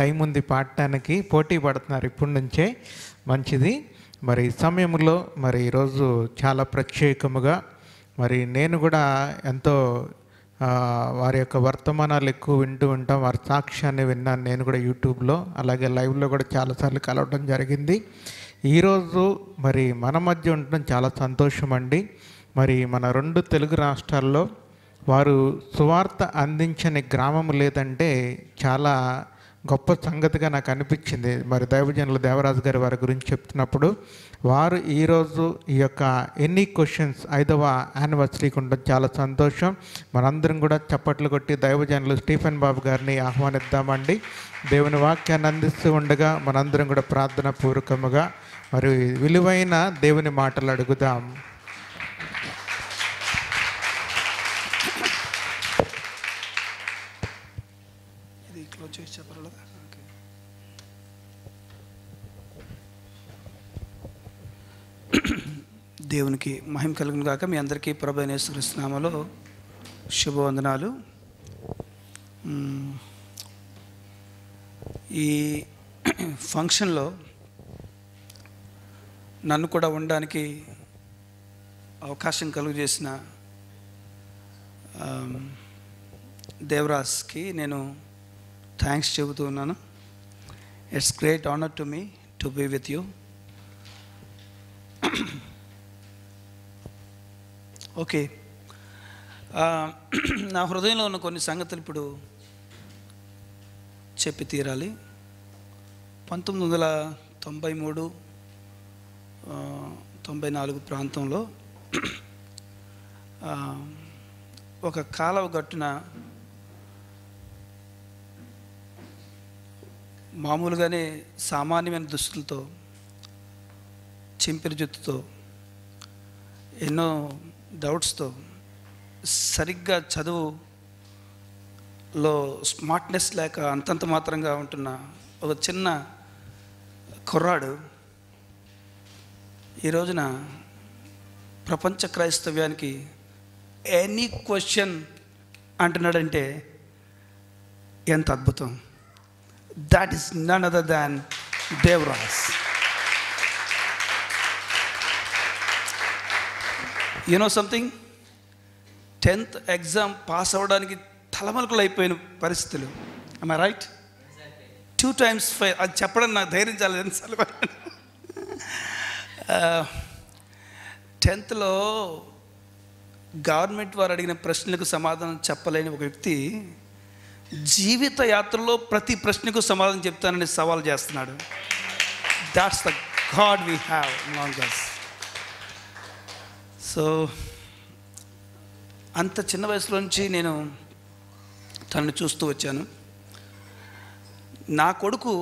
Time ఉంది పాడటానికి పోటీ పడుతున్నారు ఇప్పటి నుంచే మంచిది మరి ఈ సమయంలో మరి ఈరోజు చాలా ప్రత్యేకముగా మరి నేను కూడా ఎంతో ఆ, వారి యొక్క వర్తమానాలు ఎక్కువ వింటూ ఉంటాం వారి సాక్ష్యాన్ని విన్నాను నేను కూడా యూట్యూబ్లో అలాగే లైవ్లో కూడా చాలాసార్లు కలవడం జరిగింది ఈరోజు మరి మన మధ్య ఉండడం చాలా సంతోషం అండి మరి మన రెండు తెలుగు రాష్ట్రాల్లో వారు సువార్త అందించని గ్రామం లేదంటే చాలా గొప్ప సంగతిగా నాకు అనిపించింది మరి దైవజనులు దేవరాజు గారి వారి గురించి చెప్తున్నప్పుడు వారు ఈరోజు ఈ యొక్క ఎన్ని క్వశ్చన్స్ ఐదవ యానివర్సరీకి ఉండడం చాలా సంతోషం మనందరం కూడా చప్పట్లు కొట్టి దైవజనులు స్టీఫెన్ బాబు గారిని ఆహ్వానిద్దామండి దేవుని వాక్యాన్ని అందిస్తూ ఉండగా మనందరం కూడా ప్రార్థన పూర్వకముగా మరి విలువైన దేవుని మాటలు అడుగుదాం ఇది క్లోజ్ చేసి చెప్పగలరా ఓకే దేవునికి మహిమ కలుగును గాక మీ అందరికీ ప్రభు నేసుకరిస్తున్నామలో శుభవందనాలు మ్మ్. ఈ ఫంక్షన్లో నన్ను కూడా ఉండడానికి అవకాశం కలుగు చేసిన ఆమ్, దేవరాజ్కి నేను థ్యాంక్స్ చెబుతూ ఉన్నాను it's great honour to me to be with you okay ఆ, నా హృదయంలో ఉన్న కొన్ని సంగతులు ఇప్పుడు చెప్పి తీరాలి పంతొమ్మిది వందల తొంభై మూడు ఆ, తొంభై నాలుగు ప్రాంతంలో ఆ, ఒక కాలువ గట్టున మామూలుగానే సామాన్యమైన దుస్తులతో చింపిరి జుత్తుతో ఎన్నో డౌట్స్తో సరిగ్గా చదువులో స్మార్ట్నెస్ లేక అంతంత మాత్రంగా ఉంటున్న ఒక చిన్న కుర్రాడు ఈ రోజున ప్రపంచ క్రైస్తవ్యానికి ఎనీ క్వశ్చన్ అంటున్నాడంటే ఎంత అద్భుతం that is none other than Devaraj you know something tenth exam pass అవ్వడానికి తలమలకలు అయిపోయిన పరిస్థితులు I write two times five అది చెప్పడం నాకు ధైర్యం చాలా ఎన్నిసార్లు టెన్త్లో గవర్నమెంట్ వారు అడిగిన ప్రశ్నలకు సమాధానం చెప్పలేని ఒక వ్యక్తి జీవిత యాత్రలో ప్రతి ప్రశ్నకు సమాధానం చెప్తానని సవాల్ చేస్తున్నాడు that's the God we have long us so అంత చిన్న వయసులో నుంచి నేను తనని చూస్తూ వచ్చాను నా కొడుకు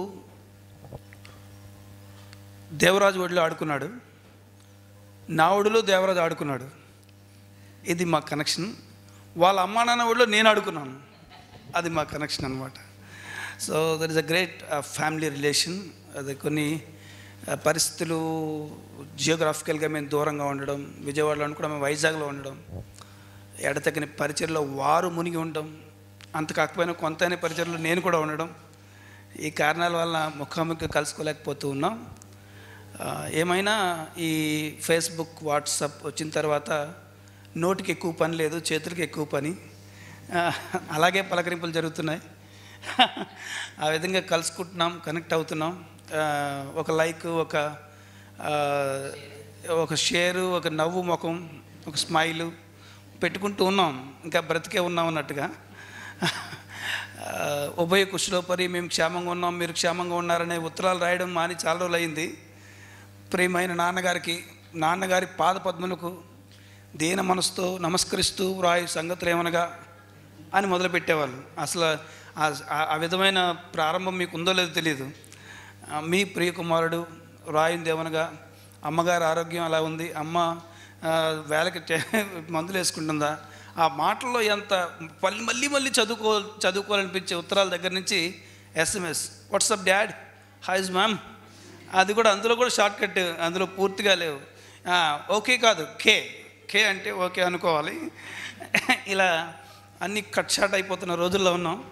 దేవరాజు ఒడిలో ఆడుకున్నాడు నా ఒడిలో దేవరాజు ఆడుకున్నాడు ఇది మా కనెక్షన్ వాళ్ళ అమ్మా నాన్న ఒడిలో నేను ఆడుకున్నాను అది మా కనెక్షన్ అనమాట so there is a great family relation అది కొన్ని uh, పరిస్థితులు జియోగ్రాఫికల్గా మేము దూరంగా ఉండడం విజయవాడలో కూడా మేము వైజాగ్లో ఉండడం ఎడతగిన పరిచయలో వారు మునిగి ఉండడం అంత కాకపోయినా కొంతైనా పరిచయలో నేను కూడా ఉండడం ఈ కారణాల వల్ల ముఖాముఖి కలుసుకోలేకపోతూ ఉన్నాం ఆ, ఏమైనా ఈ ఫేస్బుక్ వాట్సాప్ వచ్చిన తర్వాత నోటికి ఎక్కువ పని లేదు చేతులకి ఎక్కువ పని ఆ, అలాగే పలకరింపులు జరుగుతున్నాయి ఆ విధంగా కలుసుకుంటున్నాం కనెక్ట్ అవుతున్నాం ఆ, ఒక లైక్ ఒక ఆ, ఒక షేరు ఒక నవ్వు ముఖం ఒక స్మైలు పెట్టుకుంటూ ఉన్నాం ఇంకా బ్రతికే ఉన్నాం అన్నట్టుగా ఆ, ఉభయ కుషిలో పరి మేము క్షేమంగా ఉన్నాం మీరు క్షేమంగా ఉన్నారనే ఉత్తరాలు రాయడం మాని చాలా రోజులు అయింది ప్రియమైన నాన్నగారికి నాన్నగారి పాద పద్మలకు దీన మనసుతో నమస్కరిస్తూ రాయి సంగతులు ఏమనగా అని మొదలుపెట్టేవాళ్ళు అసలు ఆ- ఆ- ఆ విధమైన ప్రారంభం మీకు ఉందో లేదో తెలియదు ఆ, మీ ప్రియ కుమారుడు రాయింది ఏమనగా అమ్మగారి ఆరోగ్యం అలా ఉంది అమ్మ ఆ, వేలకి టే- మందులు వేసుకుంటుందా ఆ మాటల్లో ఎంత మళ్ళీ మళ్ళీ మళ్ళీ చదువుకో చదువుకోవాలనిపించే ఉత్తరాల దగ్గర నుంచి SMS WhatsApp dad hi's ma'am అది కూడా అందులో కూడా షార్ట్ కట్ అందులో పూర్తిగా లేవు ఆ, ఓకే కాదు కే కే అంటే ఓకే అనుకోవాలి ఇలా అన్నీ కట్ షార్ట్ అయిపోతున్న రోజుల్లో ఉన్నాం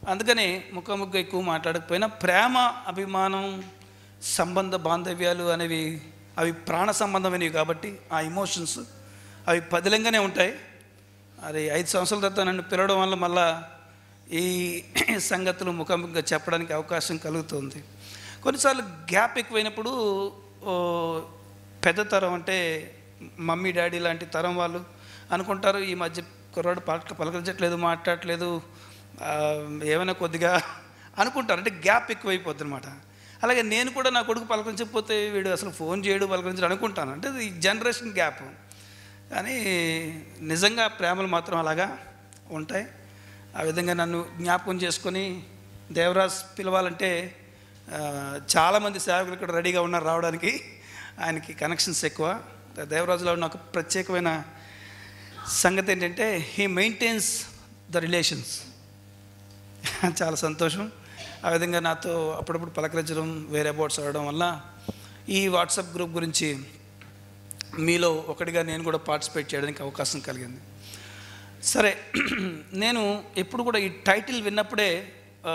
అందుకని ముఖాముఖి ఎక్కువ మాట్లాడకపోయినా ప్రేమ అభిమానం సంబంధ బాంధవ్యాలు అనేవి అవి ప్రాణ సంబంధమైనవి కాబట్టి ఆ ఎమోషన్స్ అవి పదిలంగానే ఉంటాయి అది ఐదు సంవత్సరాల తర్వాత నన్ను పిలవడం వల్ల మళ్ళా ఈ సంగతులు ముఖాముఖిగా చెప్పడానికి అవకాశం కలుగుతుంది కొన్నిసార్లు గ్యాప్ ఎక్కువైనప్పుడు ఓ, పెద్ద తరం అంటే మమ్మీ డాడీ లాంటి తరం వాళ్ళు అనుకుంటారు ఈ మధ్య కుర్రాడు పలక పలకరించట్లేదు మాట్లాడట్లేదు ఆ, ఏమైనా కొద్దిగా అనుకుంటారు అంటే గ్యాప్ ఎక్కువైపోద్ది అనమాట అలాగే నేను కూడా నా కొడుకు పలకరించకపోతే వీడు అసలు ఫోన్ చేయడు పలకరించడు అనుకుంటాను అంటే ఇది జనరేషన్ గ్యాప్ కానీ నిజంగా ప్రేమలు మాత్రం అలాగా ఉంటాయి ఆ విధంగా నన్ను జ్ఞాపకం చేసుకొని దేవరాజ్ పిలవాలంటే ఆ, చాలామంది సేవకులు ఇక్కడ రెడీగా ఉన్నారు రావడానికి ఆయనకి కనెక్షన్స్ ఎక్కువ దేవరాజులో నాకు ప్రత్యేకమైన సంగతి ఏంటంటే హీ మెయింటైన్స్ ద రిలేషన్స్ చాలా సంతోషం ఆ విధంగా నాతో అప్పుడప్పుడు పలకరించడం వేరే అబౌట్స్ అవ్వడం వల్ల ఈ వాట్సాప్ గ్రూప్ గురించి మీలో ఒకటిగా నేను కూడా పార్టిసిపేట్ చేయడానికి అవకాశం కలిగింది సరే నేను ఎప్పుడు కూడా ఈ టైటిల్ విన్నప్పుడే ఆ,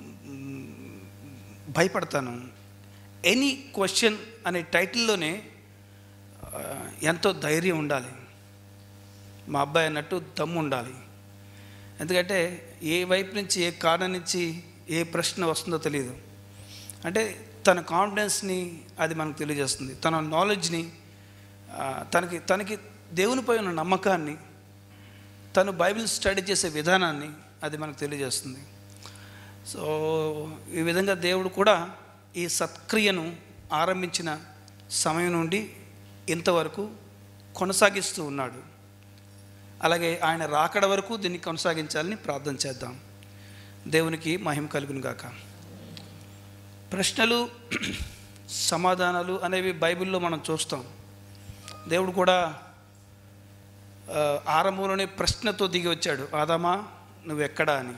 భయపడతాను ఎనీ క్వశ్చన్ అనే టైటిల్లోనే ఆ, ఎంతో ధైర్యం ఉండాలి మా అబ్బాయి అన్నట్టు దమ్ము ఉండాలి ఎందుకంటే ఏ వైపు నుంచి ఏ కారణం నుంచి ఏ ప్రశ్న వస్తుందో తెలియదు అంటే తన కాన్ఫిడెన్స్ని అది మనకు తెలియజేస్తుంది తన నాలెడ్జ్ని ఆ, తనకి తనకి దేవునిపై ఉన్న నమ్మకాన్ని తను బైబిల్ స్టడీ చేసే విధానాన్ని అది మనకు తెలియజేస్తుంది సో ఈ విధంగా దేవుడు కూడా ఈ సత్క్రియను ఆరంభించిన సమయం నుండి ఇంతవరకు కొనసాగిస్తూ ఉన్నాడు అలాగే ఆయన రాకడ వరకు దీన్ని కొనసాగించాలని ప్రార్థన చేద్దాం దేవునికి మహిమ కలుగును గాక ప్రశ్నలు సమాధానాలు అనేవి బైబిల్లో మనం చూస్తాం దేవుడు కూడా ఆ, ఆరంభంలోనే ప్రశ్నతో దిగి వచ్చాడు ఆదామా నువ్వు ఎక్కడా అని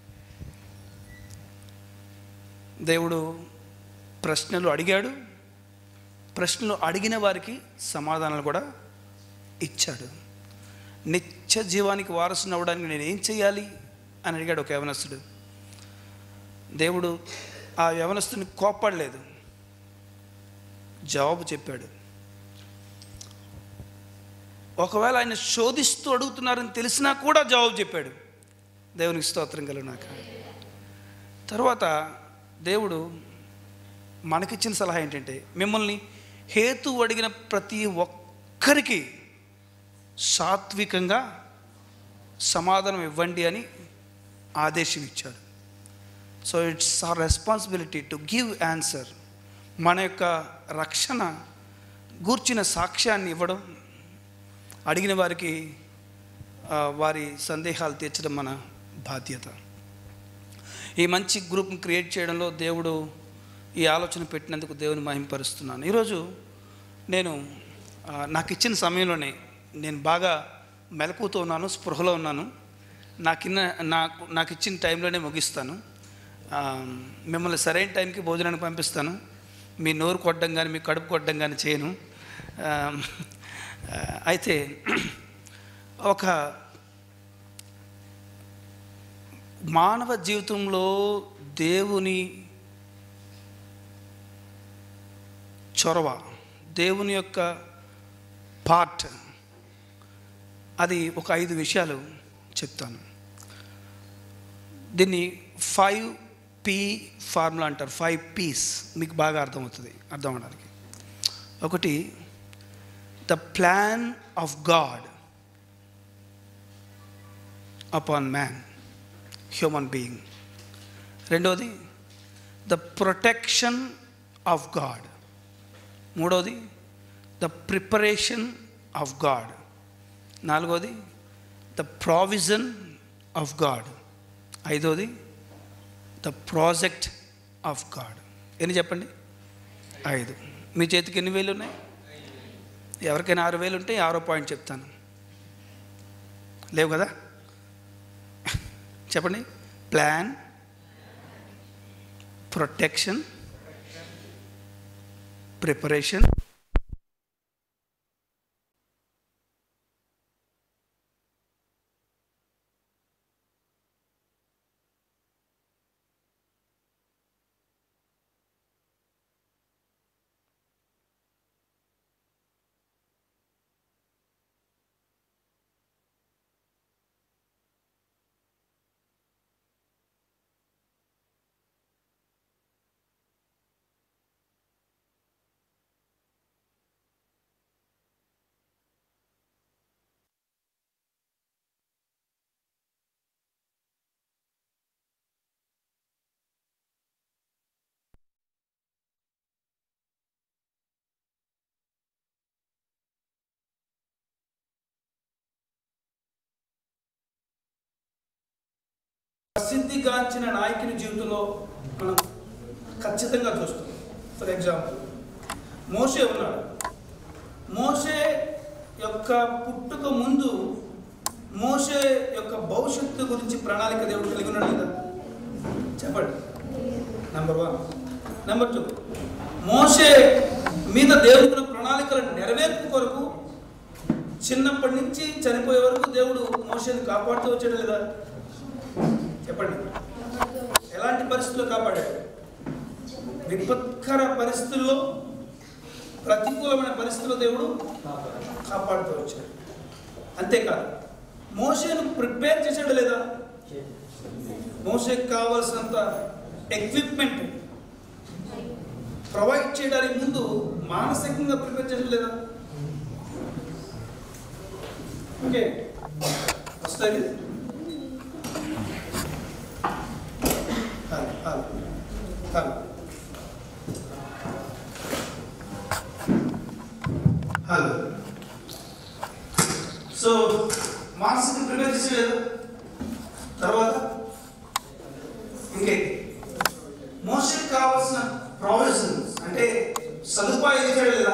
దేవుడు ప్రశ్నలు అడిగాడు ప్రశ్నలు అడిగిన వారికి సమాధానాలు కూడా ఇచ్చాడు నిత్య జీవానికి వారసుని అవ్వడానికి నేను ఏం చేయాలి అని అడిగాడు ఒక యవనస్తుడు దేవుడు ఆ యవనస్తుని కోప్పడలేదు జవాబు చెప్పాడు ఒకవేళ ఆయన శోధిస్తూ అడుగుతున్నారని తెలిసినా కూడా జవాబు చెప్పాడు దేవునికి స్తోత్రం కలుగునాక తర్వాత దేవుడు మనకిచ్చిన సలహా ఏంటంటే మిమ్మల్ని హేతు అడిగిన ప్రతి ఒక్కరికి సాత్వికంగా సమాధానం ఇవ్వండి అని ఆదేశం ఇచ్చాడు so it's our responsibility to give answer మన యొక్క రక్షణ గూర్చిన సాక్ష్యాన్ని ఇవ్వడం అడిగిన వారికి ఆ, వారి సందేహాలు తీర్చడం మన బాధ్యత ఈ మంచి గ్రూప్ని క్రియేట్ చేయడంలో దేవుడు ఈ ఆలోచన పెట్టినందుకు దేవుని మహింపరుస్తున్నాను ఈరోజు నేను ఆ, నాకు ఇచ్చిన సమయంలోనే నేను బాగా మెలకుతో ఉన్నాను స్పృహలో ఉన్నాను నాకిన్న నాకు నాకు ఇచ్చిన టైంలోనే ముగిస్తాను ఆ, మిమ్మల్ని సరైన టైంకి భోజనానికి పంపిస్తాను మీ నోరు కొట్టడం కానీ మీ కడుపు కొట్టడం కానీ చేయను ఆ, అయితే ఒక మానవ జీవితంలో దేవుని చొరవ దేవుని యొక్క పార్ట్ అది ఒక ఐదు విషయాలు చెప్తాను దీన్ని ఫైవ్ పీ ఫార్ములా అంటారు ఫైవ్ పీస్ మీకు బాగా అర్థమవుతుంది అర్థం అవడానికి ఒకటి the plan of God upon man human being రెండోది ద ప్రొటెక్షన్ ఆఫ్ గాడ్ మూడోది ద ప్రిపరేషన్ ఆఫ్ గాడ్ నాలుగోది ద ప్రావిజన్ ఆఫ్ గాడ్ ఐదోది ద ప్రాజెక్ట్ ఆఫ్ గాడ్ ఎన్ని చెప్పండి ఐదు మీ చేతికి ఎన్ని వేలు ఉన్నాయి ఎవరికైనా ఆరు వేలు ఉంటే ఆరో పాయింట్ చెప్తాను లేవు కదా చెప్పండి ప్లాన్ ప్రొటెక్షన్ ప్రిపరేషన్ ప్రసిద్ధిగాంచిన నాయకుని జీవితంలో మనం ఖచ్చితంగా చూస్తాం ఫర్ ఎగ్జాంపుల్ మోషే ఉన్నాడు మోషే యొక్క పుట్టుక ముందు మోషే యొక్క భవిష్యత్తు గురించి ప్రణాళిక దేవుడు కలిగి ఉన్నాడు కదా చెప్పండి నెంబర్ వన్ నెంబర్ టూ మోషే మీద దేవుడు ప్రణాళికల నెరవేర్పు కొరకు చిన్నప్పటి నుంచి చనిపోయే వరకు దేవుడు మోషేని కాపాడుతూ వచ్చాడు లేదా చెప్పండి ఎలాంటి పరిస్థితుల్లో కాపాడాడు విపత్కర పరిస్థితుల్లో ప్రతికూలమైన పరిస్థితుల్లో దేవుడు కాపాడుతూ వచ్చాడు అంతేకాదు మోషేను ప్రిపేర్ చేశాడు లేదా మోషేకి కావాల్సినంత ఎక్విప్మెంట్ ప్రొవైడ్ చేయడానికి ముందు మానసికంగా ప్రిపేర్ చేశాడు లేదా ఓకే వస్తాయి కాదు కాదు కాదు హలో సో మానసిక ప్రిపేర్ చేసేది తర్వాత ఇంకే మోసకి కావాల్సిన ప్రొవిజన్స్ అంటే సదుపాయం ఇచ్చాడు లేదా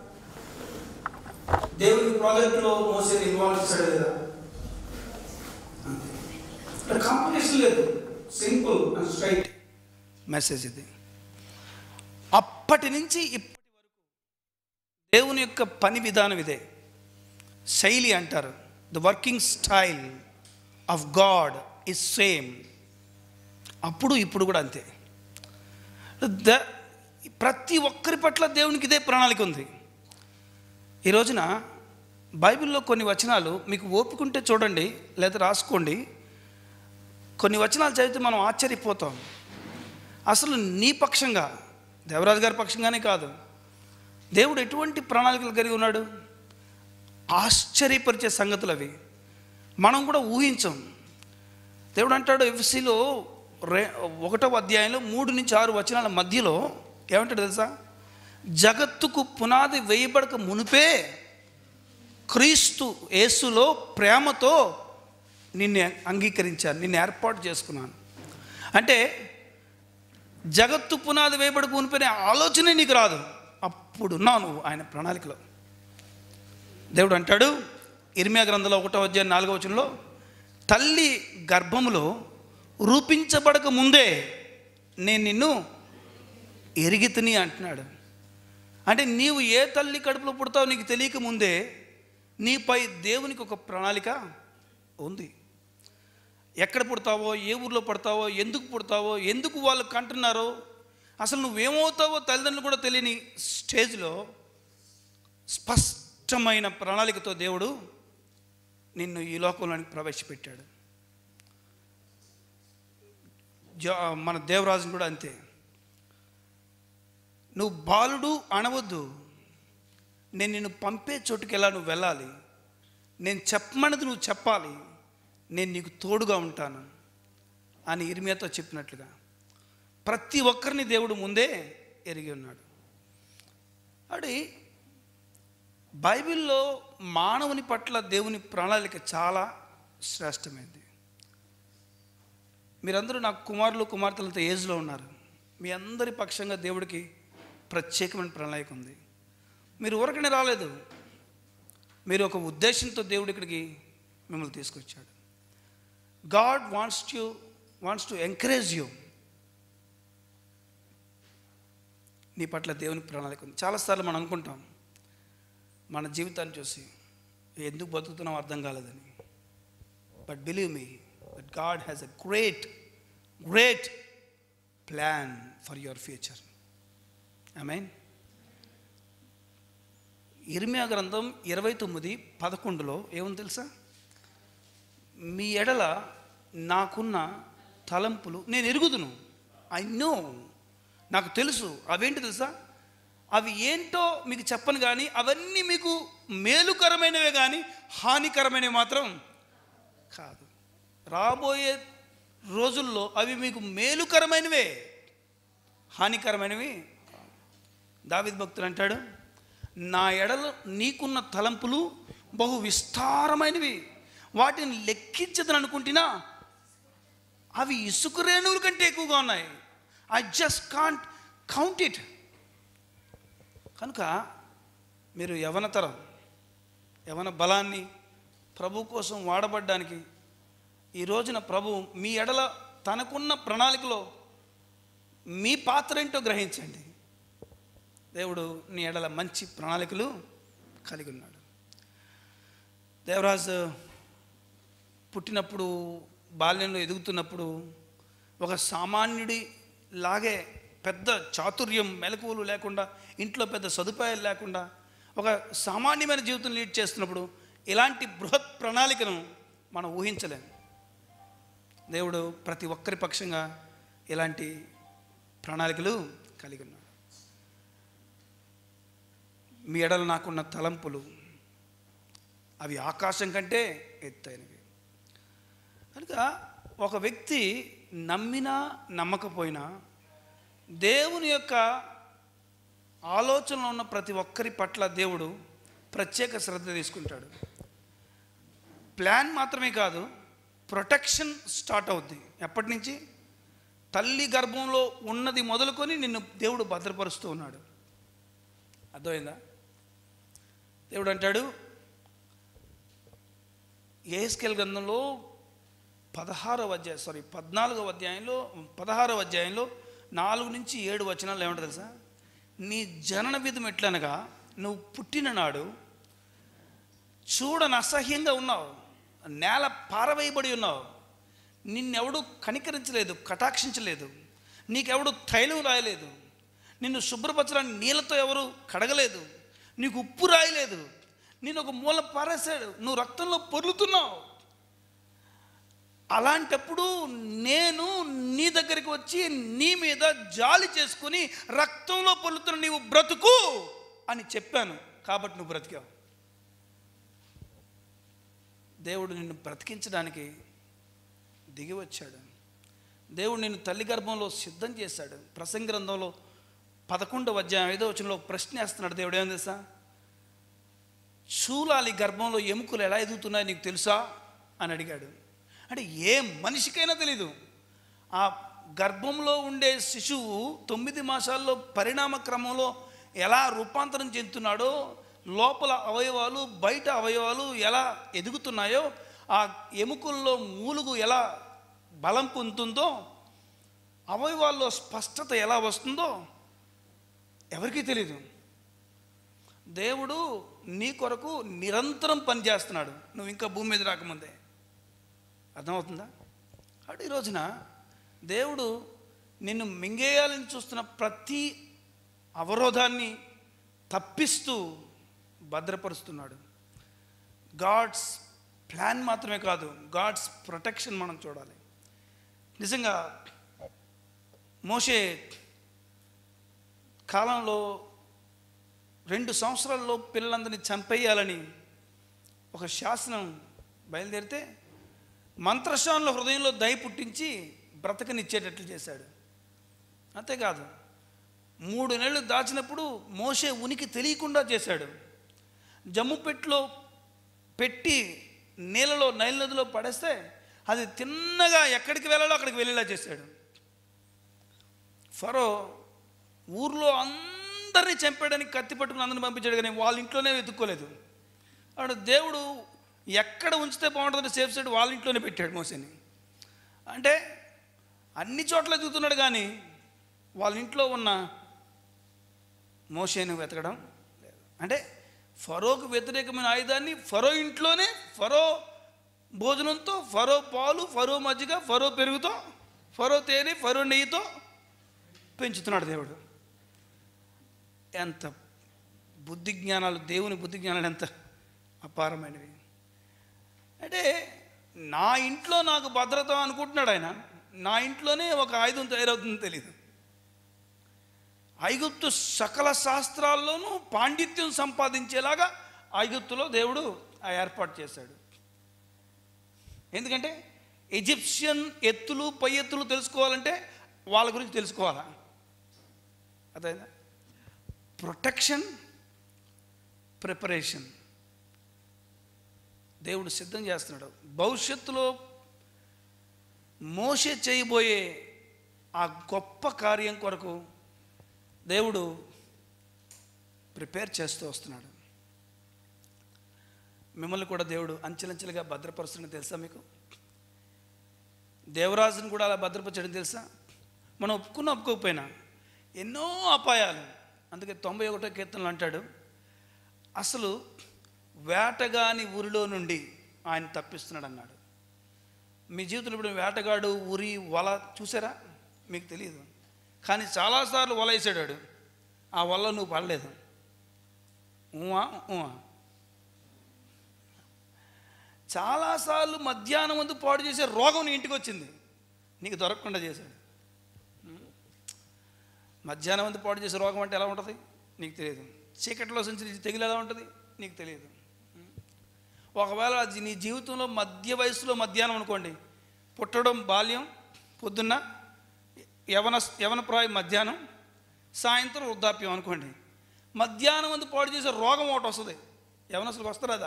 దేవుని ప్రాజెక్టులో మోసేని ఇన్వాల్వ్ చేశాడు లేదా అంతే. ఇక్కడ కాంపిటీషన్ లేదు సింపుల్ అండ్ స్ట్రైట్ మెసేజ్ ఇది అప్పటి నుంచి ఇప్పటి వరకు దేవుని యొక్క పని విధానం ఇదే శైలి అంటారు the working style of God is same అప్పుడు ఇప్పుడు కూడా అంతే ద ప్రతి ఒక్కరి పట్ల దేవునికి ఇదే ప్రణాళిక ఉంది ఈ రోజున బైబిల్లో కొన్ని వచనాలు మీకు ఓపికంటే చూడండి లేదా రాసుకోండి కొన్ని వచనాలు చదివితే మనం ఆశ్చర్యపోతాం అసలు నీ పక్షంగా దేవరాజు గారి పక్షంగానే కాదు దేవుడు ఎటువంటి ప్రణాళికలు కలిగి ఉన్నాడు ఆశ్చర్యపరిచే సంగతులు అవి మనం కూడా ఊహించం దేవుడు అంటాడు ఎఫ్సిలో రే ఒకటో అధ్యాయంలో మూడు నుంచి ఆరు వచనాల మధ్యలో ఏమంటాడు తెలుసా జగత్తుకు పునాది వేయబడక మునిపే క్రీస్తు యేసులో ప్రేమతో నిన్ను అంగీకరించాను నిన్ను ఏర్పాటు చేసుకున్నాను అంటే జగత్తు పునాది వేయబడక మునిపోయిన ఆలోచనే నీకు రాదు అప్పుడు ఉన్నావు నువ్వు ఆయన ప్రణాళికలో దేవుడు అంటాడు ఇర్మియా గ్రంథంలో ఒకటో అధ్యాయం నాలుగో వచనంలో తల్లి గర్భములో రూపించబడక ముందే నేను నిన్ను ఎరిగితిని అంటున్నాడు అంటే నీవు ఏ తల్లి కడుపులో పుడతావో నీకు తెలియక ముందే నీపై దేవునికి ఒక ప్రణాళిక ఉంది ఎక్కడ పుడతావో ఏ ఊర్లో పుడతావో ఎందుకు పుడతావో ఎందుకు వాళ్ళు కంటున్నారో అసలు నువ్వేమవుతావో తల్లిదండ్రులు కూడా తెలియని స్టేజ్లో స్పష్టమైన ప్రణాళికతో దేవుడు నిన్ను ఈ లోకంలోనికి ప్రవేశపెట్టాడు జా మన దేవరాజుని కూడా అంతే నువ్వు బాలుడు అనవద్దు నేను నిన్ను పంపే చోటుకి ఎలా నువ్వు వెళ్ళాలి నేను చెప్పమన్నది నువ్వు చెప్పాలి నేను నీకు తోడుగా ఉంటాను అని ఇర్మియాతో చెప్పినట్లుగా ప్రతి ఒక్కరిని దేవుడు ముందే ఎరిగి ఉన్నాడు అది బైబిల్లో మానవుని పట్ల దేవుని ప్రణాళిక చాలా శ్రేష్టమైనది మీరందరూ నాకు కుమారులు కుమార్తెలతో ఏజ్లో ఉన్నారు మీ అందరి పక్షంగా దేవుడికి ప్రత్యేకమైన ప్రణాళిక ఉంది మీరు ఊరకనే రాలేదు మీరు ఒక ఉద్దేశంతో దేవుడు ఇక్కడికి మిమ్మల్ని తీసుకొచ్చాడు God wants to wants to encourage you నీ పట్ల దేవుని ప్రణాళిక ఉంది చాలాసార్లు మనం అనుకుంటాం మన జీవితాన్ని చూసి ఎందుకు బతుకుతున్నాం అర్థం కాలేదని but believe me that God has a great great plan for your future I mean ఇర్మియా గ్రంథం ఇరవై తొమ్మిది పదకొండులో ఏముంది తెలుసా మీ ఎడల నాకున్న తలంపులు నేను ఎరుగుదును ఐ నో నాకు తెలుసు అవేంటి తెలుసా అవి ఏంటో మీకు చెప్పను కానీ అవన్నీ మీకు మేలుకరమైనవే కానీ హానికరమైనవి మాత్రం కాదు రాబోయే రోజుల్లో అవి మీకు మేలుకరమైనవే హానికరమైనవి దావిద్ భక్తులు అంటాడు నా ఎడల నీకున్న తలంపులు బహు విస్తారమైనవి వాటిని లెక్కించదని అనుకుంటున్నా అవి ఇసుక రేణువుల కంటే ఎక్కువగా ఉన్నాయి I just can't count it కనుక మీరు యవనతరం యవన బలాన్ని ప్రభు కోసం వాడబడ్డానికి ఈ రోజున ప్రభు మీ ఎడల తనకున్న ప్రణాళికలో మీ పాత్ర ఏంటో గ్రహించండి దేవుడు నీ ఎడల మంచి ప్రణాళికలు కలిగి ఉన్నాడు దేవరాజు పుట్టినప్పుడు బాల్యంలో ఎదుగుతున్నప్పుడు ఒక సామాన్యుడి లాగే పెద్ద చాతుర్యం మెలకువలు లేకుండా ఇంట్లో పెద్ద సదుపాయాలు లేకుండా ఒక సామాన్యమైన జీవితం లీడ్ చేస్తున్నప్పుడు ఇలాంటి బృహత్ ప్రణాళికను మనం ఊహించలేం దేవుడు ప్రతి ఒక్కరి పక్షంగా ఇలాంటి ప్రణాళికలు కలిగి ఉన్నాడు మీ ఎడలు నాకున్న తలంపులు అవి ఆకాశం కంటే ఎత్తైనవి కనుక ఒక వ్యక్తి నమ్మినా నమ్మకపోయినా దేవుని యొక్క ఆలోచనలో ఉన్న ప్రతి ఒక్కరి పట్ల దేవుడు ప్రత్యేక శ్రద్ధ తీసుకుంటాడు ప్లాన్ మాత్రమే కాదు ప్రొటెక్షన్ స్టార్ట్ అవుద్ది ఎప్పటి నుంచి తల్లి గర్భంలో ఉన్నది మొదలుకొని నిన్ను దేవుడు భద్రపరుస్తూ ఉన్నాడు అర్థమైందా దేవుడు అంటాడు ఏస్కెల్ గ్రంథంలో పదహారవ అధ్యాయం సారీ పద్నాలుగవ అధ్యాయంలో పదహారవ అధ్యాయంలో నాలుగు నుంచి ఏడు వచనాలు ఏమంటారు తెలుసా నీ జనన విధం ఎట్లనగా నువ్వు పుట్టిన నాడు చూడని అసహ్యంగా ఉన్నావు నేల పారవేయబడి ఉన్నావు నిన్నెవడు కనికరించలేదు కటాక్షించలేదు నీకెవడు తైలం రాయలేదు నిన్ను శుభ్రపరచడానికి నీళ్ళతో ఎవరు కడగలేదు నీకు ఉప్పు రాయలేదు నేను ఒక మూల పారేశాడు నువ్వు రక్తంలో పొర్లుతున్నావు అలాంటప్పుడు నేను నీ దగ్గరికి వచ్చి నీ మీద జాలి చేసుకుని రక్తంలో పొల్లుతున్న నీవు బ్రతుకు అని చెప్పాను కాబట్టి నువ్వు బ్రతికావు దేవుడు నిన్ను బ్రతికించడానికి దిగి వచ్చాడు దేవుడు నిన్ను తల్లి గర్భంలో సిద్ధం చేశాడు ప్రసంగ గ్రంథంలో పదకొండవ అధ్యాయం ఐదో వచనంలో ఒక ప్రశ్న వేస్తున్నాడు దేవుడు ఏం తెలుసా చూలాలి గర్భంలో ఎముకలు ఎలా ఎదుగుతున్నాయో నీకు తెలుసా అని అడిగాడు అంటే ఏ మనిషికైనా తెలీదు ఆ గర్భంలో ఉండే శిశువు తొమ్మిది మాసాల్లో పరిణామ క్రమంలో ఎలా రూపాంతరం చెందుతున్నాడో లోపల అవయవాలు బయట అవయవాలు ఎలా ఎదుగుతున్నాయో ఆ ఎముకల్లో మూలుగు ఎలా బలం పొందుతుందో అవయవాల్లో స్పష్టత ఎలా వస్తుందో ఎవరికీ తెలీదు దేవుడు నీ కొరకు నిరంతరం పనిచేస్తున్నాడు నువ్వు ఇంకా భూమి మీద రాకముందే అర్థమవుతుందా అటు ఈ రోజున దేవుడు నిన్ను మింగేయాలని చూస్తున్న ప్రతి అవరోధాన్ని తప్పిస్తూ భద్రపరుస్తున్నాడు గాడ్స్ ప్లాన్ మాత్రమే కాదు గాడ్స్ ప్రొటెక్షన్ మనం చూడాలి నిజంగా మోషే కాలంలో రెండు సంవత్సరాల్లో పిల్లలందరినీ చంపేయాలని ఒక శాసనం బయలుదేరితే మంత్రశానుల హృదయంలో దయ పుట్టించి బ్రతకనిచ్చేటట్లు చేశాడు అంతేకాదు మూడు నెలలు దాచినప్పుడు మోసే ఉనికి తెలియకుండా చేశాడు జమ్ము పెట్టిలో పెట్టి నీళ్ళలో నైల్ నదిలో పడేస్తే అది తిన్నగా ఎక్కడికి వెళ్ళాలో అక్కడికి వెళ్ళేలా చేశాడు ఫరో ఊర్లో అందరినీ చంపేయడానికి కత్తి పట్టుకుని అందరిని పంపించాడు కానీ వాళ్ళ ఇంట్లోనే వెతుక్కోలేదు అక్కడ దేవుడు ఎక్కడ ఉంచితే బాగుంటుందని సేఫ్ సైడ్ వాళ్ళ ఇంట్లోనే పెట్టాడు మోసేని అంటే అన్ని చోట్ల ఎదుగుతున్నాడు కానీ వాళ్ళ ఇంట్లో ఉన్న మోసేను వెతకడం లేదు అంటే ఫరోకు వ్యతిరేకమైన ఆయుధాన్ని ఫరో ఇంట్లోనే ఫరో భోజనంతో ఫరో పాలు ఫరో మజ్జిగ ఫరో పెరుగుతో ఫరో తేనె ఫరో నెయ్యితో పెంచుతున్నాడు దేవుడు ఎంత బుద్ధి జ్ఞానాలు దేవుని బుద్ధి జ్ఞానాలు ఎంత అపారమైనవి అంటే నా ఇంట్లో నాకు భద్రత అనుకుంటున్నాడు ఆయన నా ఇంట్లోనే ఒక ఆయుధం తయారవుతుందో తెలియదు ఐగుప్తు సకల శాస్త్రాల్లోనూ పాండిత్యం సంపాదించేలాగా ఐగుప్తులో దేవుడు ఆ ఏర్పాటు చేశాడు ఎందుకంటే ఈజిప్షియన్ ఎత్తులు పై ఎత్తులు తెలుసుకోవాలంటే వాళ్ళ గురించి తెలుసుకోవాలా అదైనా ప్రొటెక్షన్ ప్రిపరేషన్ దేవుడు సిద్ధం చేస్తున్నాడు భవిష్యత్తులో మోసే చేయబోయే ఆ గొప్ప కార్యం కొరకు దేవుడు ప్రిపేర్ చేస్తూ వస్తున్నాడు మిమ్మల్ని కూడా దేవుడు అంచెలంచెలుగా భద్రపరుస్తున్న తెలుసా మీకు దేవరాజుని కూడా అలా భద్రపరచడం తెలుసా మనం ఒప్పుకున్న ఒప్పుకోకపోయినా ఎన్నో అపాయాలు అందుకే తొంభై ఒకటో కీర్తనలు అంటాడు అసలు వేటగాని ఊరిలో నుండి ఆయన తప్పిస్తున్నాడు అన్నాడు మీ జీవితంలో ఇప్పుడు వేటగాడు ఉరి వల చూసారా మీకు తెలియదు కానీ చాలాసార్లు వల వేసాడు ఆ వల్ల నువ్వు పడలేదు ఊహా ఊహా చాలాసార్లు మధ్యాహ్నం ముందు పాడు చేసే రోగం నీ ఇంటికి వచ్చింది నీకు దొరకకుండా చేశాడు మధ్యాహ్నం ముందు పాడు చేసే రోగం అంటే ఎలా ఉంటుంది నీకు తెలియదు చీకటిలో సంచరించి తెగులు ఎలా ఉంటుంది నీకు తెలియదు ఒకవేళ అది నీ జీవితంలో మధ్య వయసులో మధ్యాహ్నం అనుకోండి పుట్టడం బాల్యం పొద్దున్న యవన యవన ప్రాయం మధ్యాహ్నం సాయంత్రం వృద్ధాప్యం అనుకోండి మధ్యాహ్నం ముందు పాడు చేసే రోగం ఒకటి వస్తుంది యవనస్తులకు వస్తారదా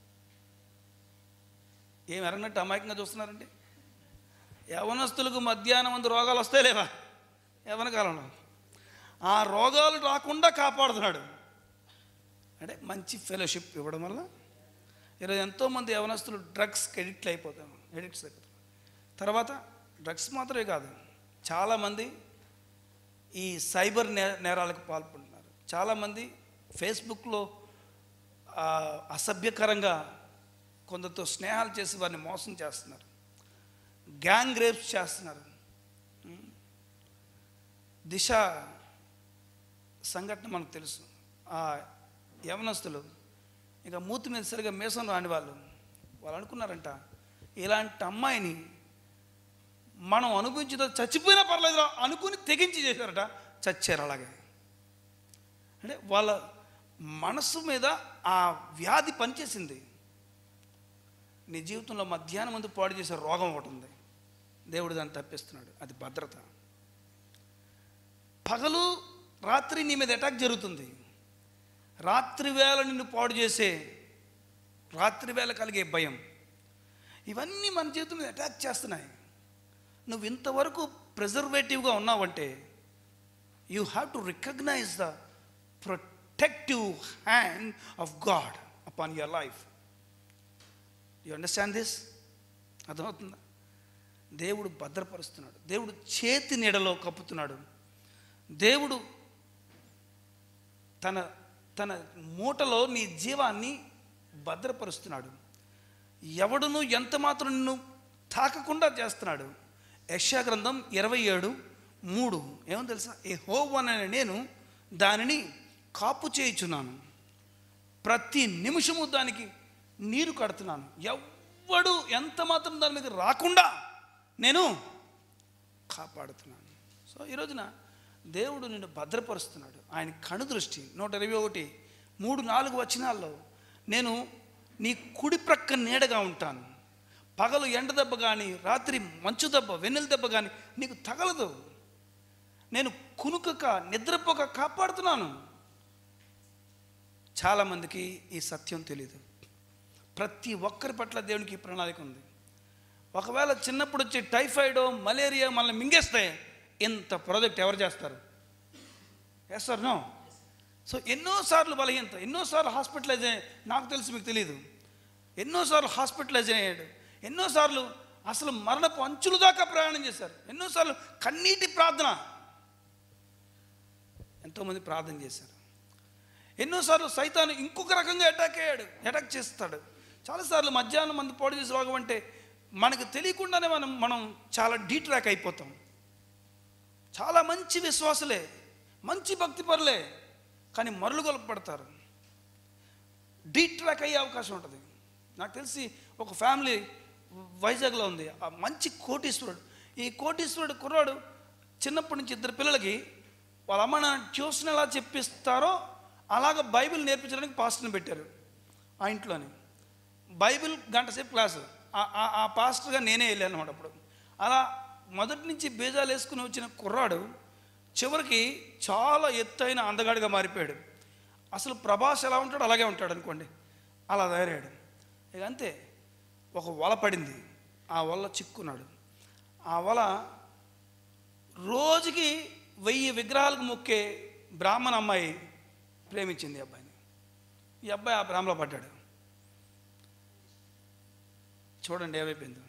ఏం ఎరగనట్టు అమాయకంగా చూస్తున్నారండి యవనస్తులకు మధ్యాహ్నం ముందు రోగాలు వస్తాయి లేవా యవన కాలంలో ఆ రోగాలు రాకుండా కాపాడుతున్నాడు అంటే మంచి ఫెలోషిప్ ఇవ్వడం వల్ల ఈరోజు ఎంతోమంది యవనస్తులు డ్రగ్స్కి ఎడిక్ట్ అయిపోతారు ఎడిక్ట్స్ అయిపోతారు తర్వాత డ్రగ్స్ మాత్రమే కాదు చాలామంది ఈ సైబర్ నే నేరాలకు పాల్పడుతున్నారు చాలామంది ఫేస్బుక్లో ఆ, అసభ్యకరంగా కొందరితో స్నేహాలు చేసి వారిని మోసం చేస్తున్నారు గ్యాంగ్ రేప్స్ చేస్తున్నారు ఉం? దిశ సంఘటన మనకు తెలుసు ఆ యవనస్తులు ఇక మూతి మీద సరిగా మీసం రాని వాళ్ళు వాళ్ళు అనుకున్నారంట ఇలాంటి అమ్మాయిని మనం అనుభవించిన చచ్చిపోయినా పర్లేదు అనుకుని తెగించి చేశారట చచ్చారు అలాగే అంటే వాళ్ళ మనసు మీద ఆ వ్యాధి పనిచేసింది నీ జీవితంలో మధ్యాహ్నం ముందు పాడు చేసే రోగం ఒకటి ఉంది దేవుడు దాన్ని తప్పిస్తున్నాడు అది భద్రత పగలు రాత్రి నీ మీద అటాక్ జరుగుతుంది రాత్రి వేళ నిన్ను పాడు చేసే రాత్రి వేళ కలిగే భయం ఇవన్నీ మన జీవితం మీద అటాక్ చేస్తున్నాయి నువ్వు ఇంతవరకు ప్రిజర్వేటివ్గా ఉన్నావంటే you have to recognise the protective hand of God upon your life you understand this అర్థమవుతుందా దేవుడు భద్రపరుస్తున్నాడు దేవుడు చేతి నీడలో కప్పుతున్నాడు దేవుడు తన తన మూటలో నీ జీవాన్ని భద్రపరుస్తున్నాడు ఎవడును ఎంత మాత్రం నిన్ను తాకకుండా చేస్తున్నాడు యక్షా గ్రంథం ఇరవై ఏడు మూడు ఏమో తెలుసా ఏ హోవన్ అనే నేను దానిని కాపు చేయుచున్నాను ప్రతి నిమిషము దానికి నీరు కడుతున్నాను ఎవ్వడు ఎంత మాత్రం దాని మీద రాకుండా నేను కాపాడుతున్నాను సో ఈ రోజున దేవుడు నిన్ను భద్రపరుస్తున్నాడు ఆయన కనుదృష్టి నూట ఇరవై ఒకటి మూడు నాలుగు వచనాల్లో నేను నీ కుడి ప్రక్క నీడగా ఉంటాను పగలు ఎండ దెబ్బ కానీ రాత్రి మంచు దెబ్బ వెన్నెల దెబ్బ కానీ నీకు తగలదు నేను కునుకక నిద్రపోక కాపాడుతున్నాను చాలామందికి ఈ సత్యం తెలియదు ప్రతి ఒక్కరి పట్ల దేవునికి ఈ ప్రణాళిక ఉంది ఒకవేళ చిన్నప్పుడు వచ్చి టైఫాయిడ్ మలేరియా మనల్ని మింగేస్తే ఇంత ప్రాజెక్ట్ ఎవరు చేస్తారు చేస్తారు నో సో ఎన్నోసార్లు బలహీనత ఎన్నోసార్లు హాస్పిటలైజ్ అయ్యాయి నాకు తెలుసు మీకు తెలియదు ఎన్నోసార్లు హాస్పిటలైజ్ అయ్యాడు ఎన్నోసార్లు అసలు మరణపు అంచుల దాకా ప్రయాణం చేశారు ఎన్నోసార్లు కన్నీటి ప్రార్థన ఎంతోమంది ప్రార్థన చేశారు ఎన్నోసార్లు సైతాను ఇంకొక రకంగా అటాక్ అయ్యాడు అటాక్ చేస్తాడు చాలాసార్లు మధ్యాహ్నం మంది పాడు చేసి రోగం అంటే మనకు తెలియకుండానే మనం మనం చాలా డీ ట్రాక్ అయిపోతాం చాలా మంచి విశ్వాసులే మంచి భక్తి పరులే కానీ మరులు పడతారు డీ ట్రాక్ అయ్యే అవకాశం ఉంటుంది నాకు తెలిసి ఒక ఫ్యామిలీ వైజాగ్లో ఉంది ఆ మంచి కోటీశ్వరుడు ఈ కోటీశ్వరుడు కుర్రాడు చిన్నప్పటి నుంచి ఇద్దరు పిల్లలకి వాళ్ళ అమ్మ నాన్న ట్యూషన్ ఎలా చెప్పిస్తారో అలాగ బైబిల్ నేర్పించడానికి పాస్టర్ని పెట్టారు ఆ ఇంట్లోని బైబిల్ గంట సేపు క్లాసు ఆ- ఆ- ఆ పాస్టర్గా నేనే వెళ్ళాను అనమాట అప్పుడు అలా మొదటి నుంచి బీజాలు వేసుకుని వచ్చిన కుర్రాడు చివరికి చాలా ఎత్తైన అందగాడిగా మారిపోయాడు అసలు ప్రభాస్ ఎలా ఉంటాడో అలాగే ఉంటాడు అనుకోండి అలా తయారయ్యాడు ఇక అంతే ఒక వల పడింది ఆ వల్ల చిక్కున్నాడు ఆ వల రోజుకి వెయ్యి విగ్రహాలకు మొక్కే బ్రాహ్మణ అమ్మాయి ప్రేమించింది ఈ అబ్బాయిని ఈ అబ్బాయి ఆ భ్రమలో పడ్డాడు చూడండి ఏమైపోయిందో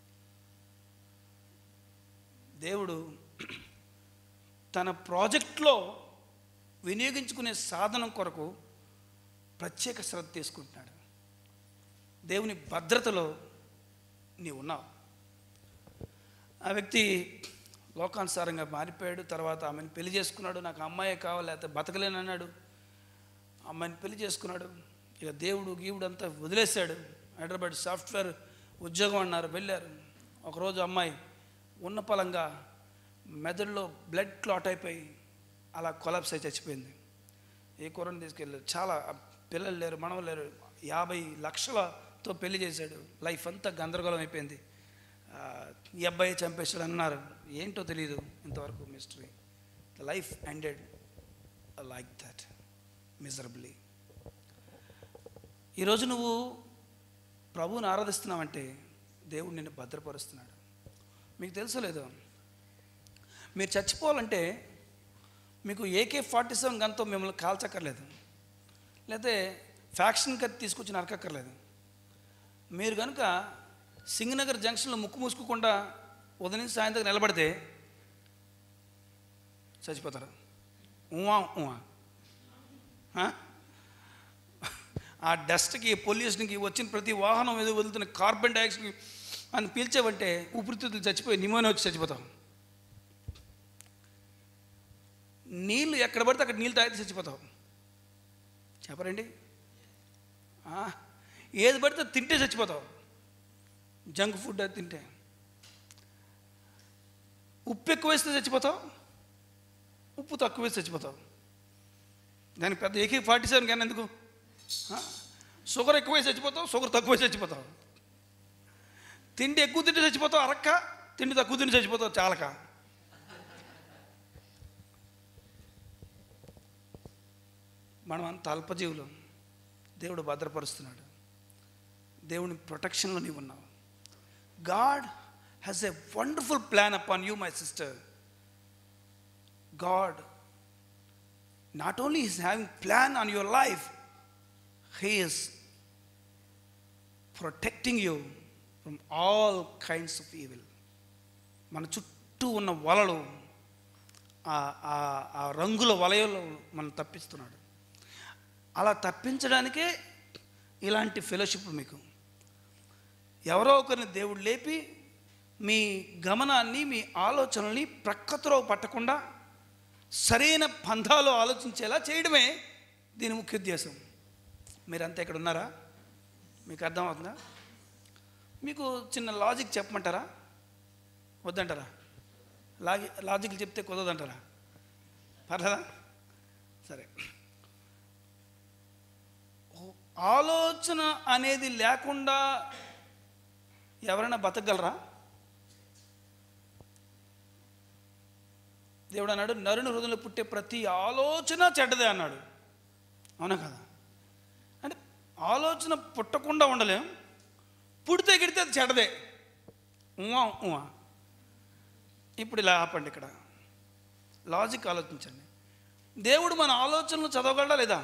దేవుడు తన ప్రాజెక్ట్లో వినియోగించుకునే సాధనం కొరకు ప్రత్యేక శ్రద్ధ తీసుకుంటున్నాడు దేవుని భద్రతలో నీవు ఉన్నావు ఆ వ్యక్తి లోకానుసారంగా మారిపోయాడు తర్వాత ఆమెను పెళ్లి చేసుకున్నాడు నాకు అమ్మాయే కావాలి లేకపోతే బతకలేనన్నాడు అమ్మాయిని పెళ్లి చేసుకున్నాడు ఇక దేవుడు గీవుడు అంతా వదిలేశాడు హైదరాబాద్ సాఫ్ట్వేర్ ఉద్యోగం అన్నారు వెళ్ళారు ఒకరోజు అమ్మాయి ఉన్న పలంగా మెదడులో బ్లడ్ క్లాట్ అయిపోయి అలా కొలాప్స్ అయి చచ్చిపోయింది ఏ కూరని తీసుకెళ్ళారు చాలా పిల్లలు లేరు మనవలు లేరు యాభై లక్షలతో పెళ్లి చేశాడు లైఫ్ అంతా గందరగోళం అయిపోయింది ఆ, ఈ అబ్బాయి చంపేశాడు అన్నారు ఏంటో తెలియదు ఇంతవరకు mystery the life ended like that miserably ఈరోజు నువ్వు ప్రభువుని ఆరాధిస్తున్నావంటే దేవుడు నిన్ను భద్రపరుస్తున్నాడు మీకు తెలుసో లేదో మీరు చచ్చిపోవాలంటే మీకు ఏకే ఫార్టీ సెవెన్ గన్తో మిమ్మల్ని కాల్చక్కర్లేదు లేకపోతే ఫ్యాక్షన్ కత్తి తీసుకొచ్చి నరకక్కర్లేదు మీరు కనుక సింగనగర్ జంక్షన్లో ముక్కు మూసుకోకుండా ఉదయం నుంచి సాయంత్రం నిలబడితే చచ్చిపోతారు ఊవా ఊవా ఆ? ఆ డస్ట్కి పొల్యూషన్కి వచ్చిన ప్రతి వాహనం ఏదో వదులుతున్న కార్బన్ డైఆక్సైడ్ అని పీల్చావంటే ఊపిరితిత్తులు చచ్చిపోయి నిమోనియా వచ్చి చచ్చిపోతాం నీళ్ళు ఎక్కడ పడితే అక్కడ నీళ్ళు తాగితే చచ్చిపోతావు చెప్పరండి ఆ, ఏది పడితే అది తింటే చచ్చిపోతావు జంక్ ఫుడ్ అది తింటే ఉప్పు ఎక్కువ వేస్తే చచ్చిపోతావు ఉప్పు తక్కువ వేస్తే చచ్చిపోతావు దానికి పెద్ద ఏకే ఫార్టీ సెవెన్ కానీ ఎందుకు ఆ, షుగర్ ఎక్కువ వేసి చచ్చిపోతావు షుగర్ తక్కువ వేసి చచ్చిపోతావు తిండి ఎక్కువ తింటే చచ్చిపోతావు అరక్క తిండి తక్కువ తిండి చచ్చిపోతావు చాలక మనం అంత అల్పజీవులు దేవుడు భద్రపరుస్తున్నాడు దేవుని ప్రొటెక్షన్లో నీవు ఉన్నావు God has a wonderful plan upon you my sister God not only is having plan on your life he is protecting you from all kinds of evil మన చుట్టూ ఉన్న వలలు ఆ- ఆ- ఆ రంగుల వలయలు మనం తప్పిస్తున్నాడు అలా తప్పించడానికే ఇలాంటి ఫెలోషిప్ మీకు ఎవరో ఒకరిని దేవుడు లేపి మీ గమనాన్ని మీ ఆలోచనల్ని ప్రక్కత్రో పట్టకుండా సరైన పంథాలో ఆలోచించేలా చేయడమే దీని ముఖ్య ఉద్దేశం మీరంతా ఇక్కడ ఉన్నారా మీకు అర్థమవుతుందా మీకు చిన్న లాజిక్ చెప్పమంటారా వద్దంటారా లాగి లాజిక్ చెప్తే కుదరదంటారా పర్లేదా సరే ఆలోచన అనేది లేకుండా ఎవరైనా బతకగలరా దేవుడు అన్నాడు నరుని హృదయంలో పుట్టే ప్రతి ఆలోచన చెడ్డదే అన్నాడు అవునా కదా అంటే ఆలోచన పుట్టకుండా ఉండలేం పుడితే గిడితే అది చెడ్డదే ఉమా ఉమా ఇప్పుడు ఇలా ఆపండి ఇక్కడ లాజిక్ ఆలోచించండి దేవుడు మన ఆలోచనలు చదవగలడా లేదా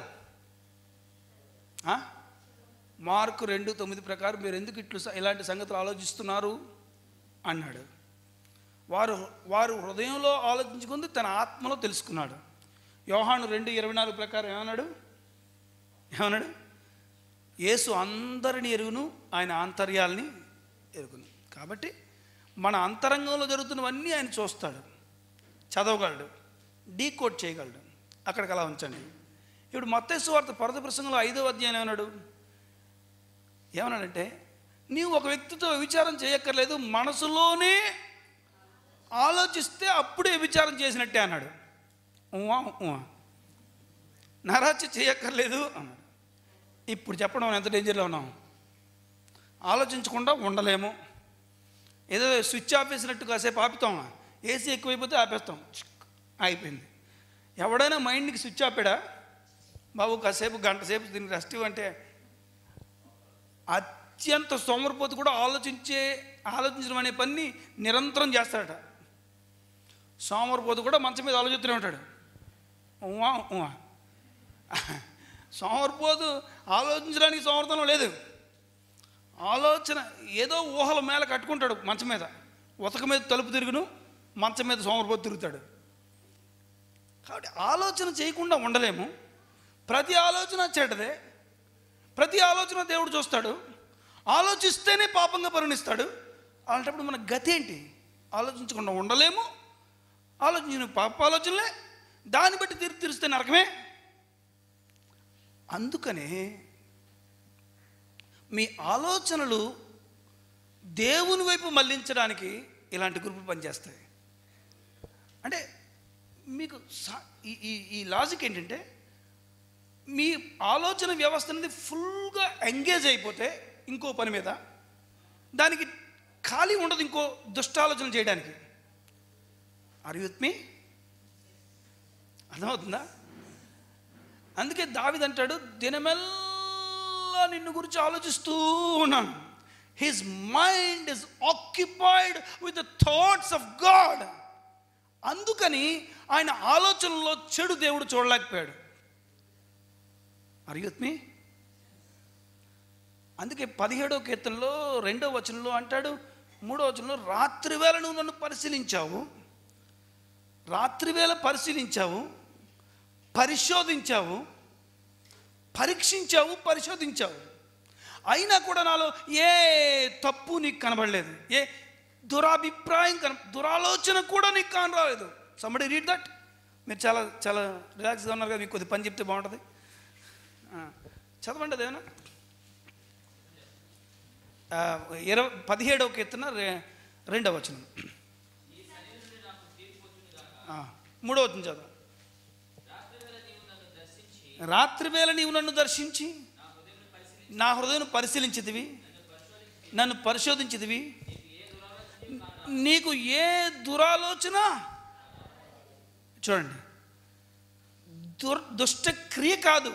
ఆ? మార్కు రెండు తొమ్మిది ప్రకారం మీరు ఎందుకు ఇట్లు స- ఇలాంటి సంగతులు ఆలోచిస్తున్నారు అన్నాడు వారు వారు హృదయంలో ఆలోచించుకుంది తన ఆత్మలో తెలుసుకున్నాడు యోహాను రెండు ఇరవై నాలుగు ప్రకారం ఏమన్నాడు ఏమన్నాడు యేసు అందరిని ఎరుగును ఆయన ఆంతర్యాల్ని ఎరుగును కాబట్టి మన అంతరంగంలో జరుగుతున్నవన్నీ ఆయన చూస్తాడు చదవగలడు డీకోడ్ చేయగలడు అక్కడికి అలా ఉంచండి ఇప్పుడు మత్తేసు వార్త పరద ప్రసంగంలో ఐదో అధ్యాయం ఏమన్నాడు ఏమన్నాడంటే నీవు ఒక వ్యక్తితో విచారం చేయక్కర్లేదు మనసులోనే ఆలోచిస్తే అప్పుడే విచారం చేసినట్టే అన్నాడు ఉవా ఉవా నరాచి చేయక్కర్లేదు అన్నాడు ఇప్పుడు చెప్పడం మనం ఎంత డేంజర్లో ఉన్నాం ఆలోచించకుండా ఉండలేము ఏదో స్విచ్ ఆఫ్ వేసినట్టు కాసేపు ఆపుతాం ఏసీ ఎక్కువైపోతే ఆపేస్తాం చిక్ అయిపోయింది ఎవడైనా మైండ్కి స్విచ్ ఆపాడా బాబు కాసేపు గంట సేపు దీనికి రెస్ట్ ఇవ్వంటే ఆ అత్యంత సోమరిపోతు కూడా ఆలోచించే ఆలోచించడం అనే పని నిరంతరం చేస్తాడట సోమరిపోతు కూడా మంచం మీద ఆలోచిస్తూనే ఉంటాడు ఉవ్వా, ఉవ్వా. సోమరిపోతు ఆలోచించడానికి సోమర్థనం లేదు ఆలోచన ఏదో ఊహల మేల కట్టుకుంటాడు మంచం మీద ఉతక మీద తలుపు తిరుగును మంచం మీద సోమరిపోతు తిరుగుతాడు కాబట్టి ఆలోచన చేయకుండా ఉండలేము ప్రతి ఆలోచన చెడ్డదే ప్రతి ఆలోచన దేవుడు చూస్తాడు ఆలోచిస్తేనే పాపంగా పరిగణిస్తాడు అలాంటప్పుడు మన గతి ఏంటి ఆలోచించకుండా ఉండలేము ఆలోచించిన పాప ఆలోచనలే దాన్ని బట్టి తీర్పు తీరిస్తే నరకమే అందుకనే మీ ఆలోచనలు దేవుని వైపు మళ్లించడానికి ఇలాంటి గ్రూపులు పనిచేస్తాయి అంటే మీకు సా- ఈ ఈ ఈ లాజిక్ ఏంటంటే మీ ఆలోచన వ్యవస్థ అనేది ఫుల్గా ఎంగేజ్ అయిపోతే ఇంకో పని మీద దానికి ఖాళీ ఉండదు ఇంకో దుష్టాలోచన చేయడానికి ఆర్ విత్ మీ అర్థమవుతుందా అందుకే దావిది అంటాడు దినమెల్లా నిన్ను గురించి ఆలోచిస్తూ ఉన్నాను his mind is occupied with the thoughts of God అందుకని ఆయన ఆలోచనలో చెడు దేవుడు చూడలేకపోయాడు ఆర్ విత్ మీ అందుకే పదిహేడో కీర్తనలో రెండో వచనంలో అంటాడు మూడో వచనంలో రాత్రివేళ నువ్వు నన్ను పరిశీలించావు రాత్రివేళ పరిశీలించావు పరిశోధించావు పరీక్షించావు పరిశోధించావు అయినా కూడా నాలో ఏ తప్పు నీకు కనబడలేదు ఏ దురాభిప్రాయం కన దురాలోచన కూడా నీకు కానరాలేదు సంబడి రీడ్ దట్ మీరు చాలా చాలా రిలాక్స్గా ఉన్నారు కదా మీకు కొద్ది పని చెప్తే బాగుంటుంది ఆ, చదవండి అదేనా ఇరవై పదిహేడవ కీర్తన రె- రెండవ వచనం ఆ, మూడవ వచనం చదువు రాత్రివేళ నీవు నన్ను దర్శించి నా హృదయం పరిశీలించితివి నన్ను పరిశోధించితివి నీకు ఏ దురాలోచన చూడండి దుర్ దుష్ట క్రియ కాదు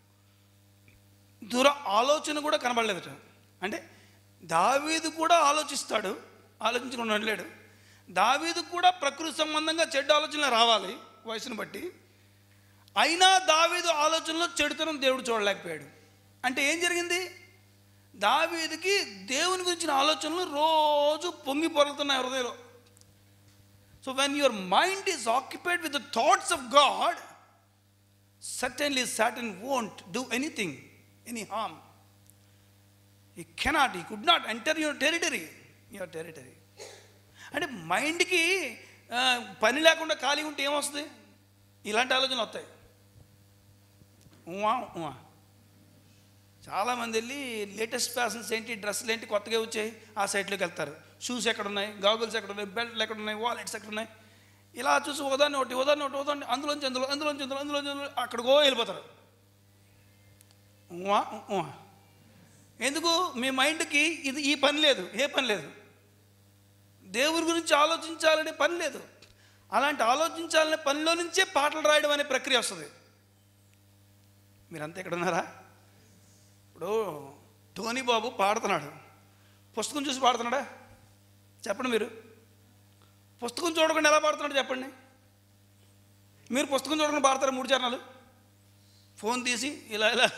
దుర ఆలోచన కూడా కనబడలేదట అంటే దావీదు కూడా ఆలోచిస్తాడు ఆలోచించకుండా ఉండలేడు దావీదు కూడా ప్రకృతి సంబంధంగా చెడ్డ ఆలోచనలు రావాలి వయసును బట్టి అయినా దావీదు ఆలోచనలో చెడుతనం దేవుడు చూడలేకపోయాడు అంటే ఏం జరిగింది దావీదుకి దేవుని గురించిన ఆలోచనలు రోజు పొంగి పొరులుతున్నాయి హృదయంలో so when your mind is occupied with the thoughts of God certainly Satan won't do anything, any harm. He cannot, he could not enter your territory, your territory. అంటే మైండ్కి ఆ, పని లేకుండా ఖాళీ ఉంటే ఏమొస్తుంది ఇలాంటి ఆలోచనలు వస్తాయి ఉమా ఉమా చాలామంది వెళ్ళి లేటెస్ట్ ఫ్యాషన్స్ ఏంటి డ్రెస్సులు ఏంటి కొత్తగా వచ్చాయి ఆ సైట్లోకి వెళ్తారు షూస్ ఎక్కడ ఉన్నాయి గాగుల్స్ ఎక్కడ ఉన్నాయి బెల్ట్లు ఎక్కడ ఉన్నాయి వాలెట్స్ ఎక్కడ ఉన్నాయి ఇలా చూసి ఉదాన్ని ఒకటి ఉదాన్ని ఒకటి ఉదాన్ని అందులోంచి అందులో అందులోంచి అందులో అందులోంచి అందులో అక్కడికో వెళ్ళిపోతారు ఉవ్వా, ఉవ్వా. ఎందుకు మీ మైండ్కి ఇది ఈ పని లేదు ఏ పని లేదు దేవుని గురించి ఆలోచించాలనే పని లేదు అలాంటి ఆలోచించాలనే పనిలో నుంచే పాటలు రాయడం అనే ప్రక్రియ వస్తుంది మీరంతా ఇక్కడ ఉన్నారా ఇప్పుడు టోనీ బాబు పాడుతున్నాడు పుస్తకం చూసి పాడుతున్నాడా చెప్పండి మీరు పుస్తకం చూడకుండా ఎలా పాడుతున్నాడు చెప్పండి మీరు పుస్తకం చూడకుండా పాడతారా మూడు చరణాలు ఫోన్ తీసి ఇలా ఇలా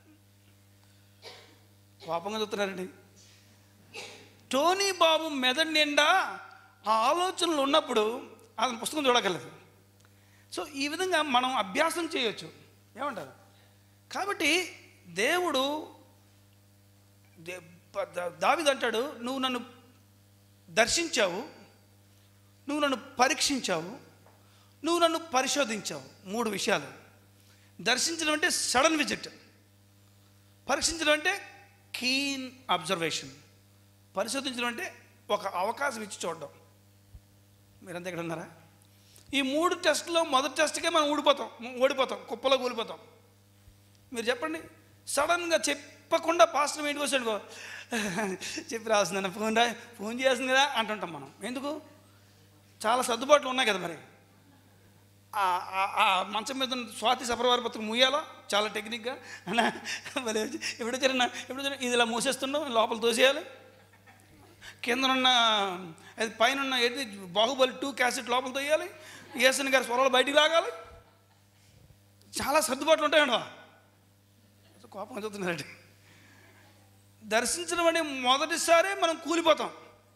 కోపంగా చూస్తున్నారండి టోనీ బాబు మెదడు నిండా ఆ ఆలోచనలు ఉన్నప్పుడు అతను పుస్తకం చూడగలదు సో ఈ విధంగా మనం అభ్యాసం చేయొచ్చు ఏమంటారు కాబట్టి దేవుడు దే- ప- దా- దావీదు అంటాడు నువ్వు నన్ను దర్శించావు నువ్వు నన్ను పరీక్షించావు నువ్వు నన్ను పరిశోధించావు మూడు విషయాలు దర్శించడం అంటే సడన్ విజిట్ పరీక్షించడం అంటే కీన్ అబ్జర్వేషన్ పరిశోధించడం అంటే ఒక అవకాశం ఇచ్చి చూడడం మీరంతా ఇక్కడ ఉన్నారా ఈ మూడు టెస్ట్లో మొదటి టెస్ట్కే మనం ఊడిపోతాం ఓడిపోతాం కుప్పలో కూలిపోతాం మీరు చెప్పండి సడన్గా చెప్పకుండా పాస్టర్ ఇంటికి వచ్చాడుకో చెప్పి రాస్తుందన్న ఫోన్ రా ఫోన్ చేస్తుంది కదా అంటుంటాం మనం ఎందుకు చాలా సర్దుబాట్లు ఉన్నాయి కదా మరి ఆ- ఆ- ఆ మంచం మీద ఉన్న స్వాతి సపరవారి పత్రం ముయ్యాలా చాలా టెక్నిక్గా అన్నా మరి ఎప్పుడు జరిగిన ఎప్పుడు జరిగిన ఇది ఇలా మూసేస్తున్నాం లోపల తోసేయాలి కింద ఉన్న అది పైన ఉన్న ఏది బాహుబలి టూ క్యాసెట్ లోపల తోయాలి ఏసన్ గారి స్వరాలు బయటికి లాగాలి చాలా సర్దుబాట్లు ఉంటాయండి కోపం చూస్తున్నారండి దర్శించడం అంటే మొదటిసారే మనం కూలిపోతాం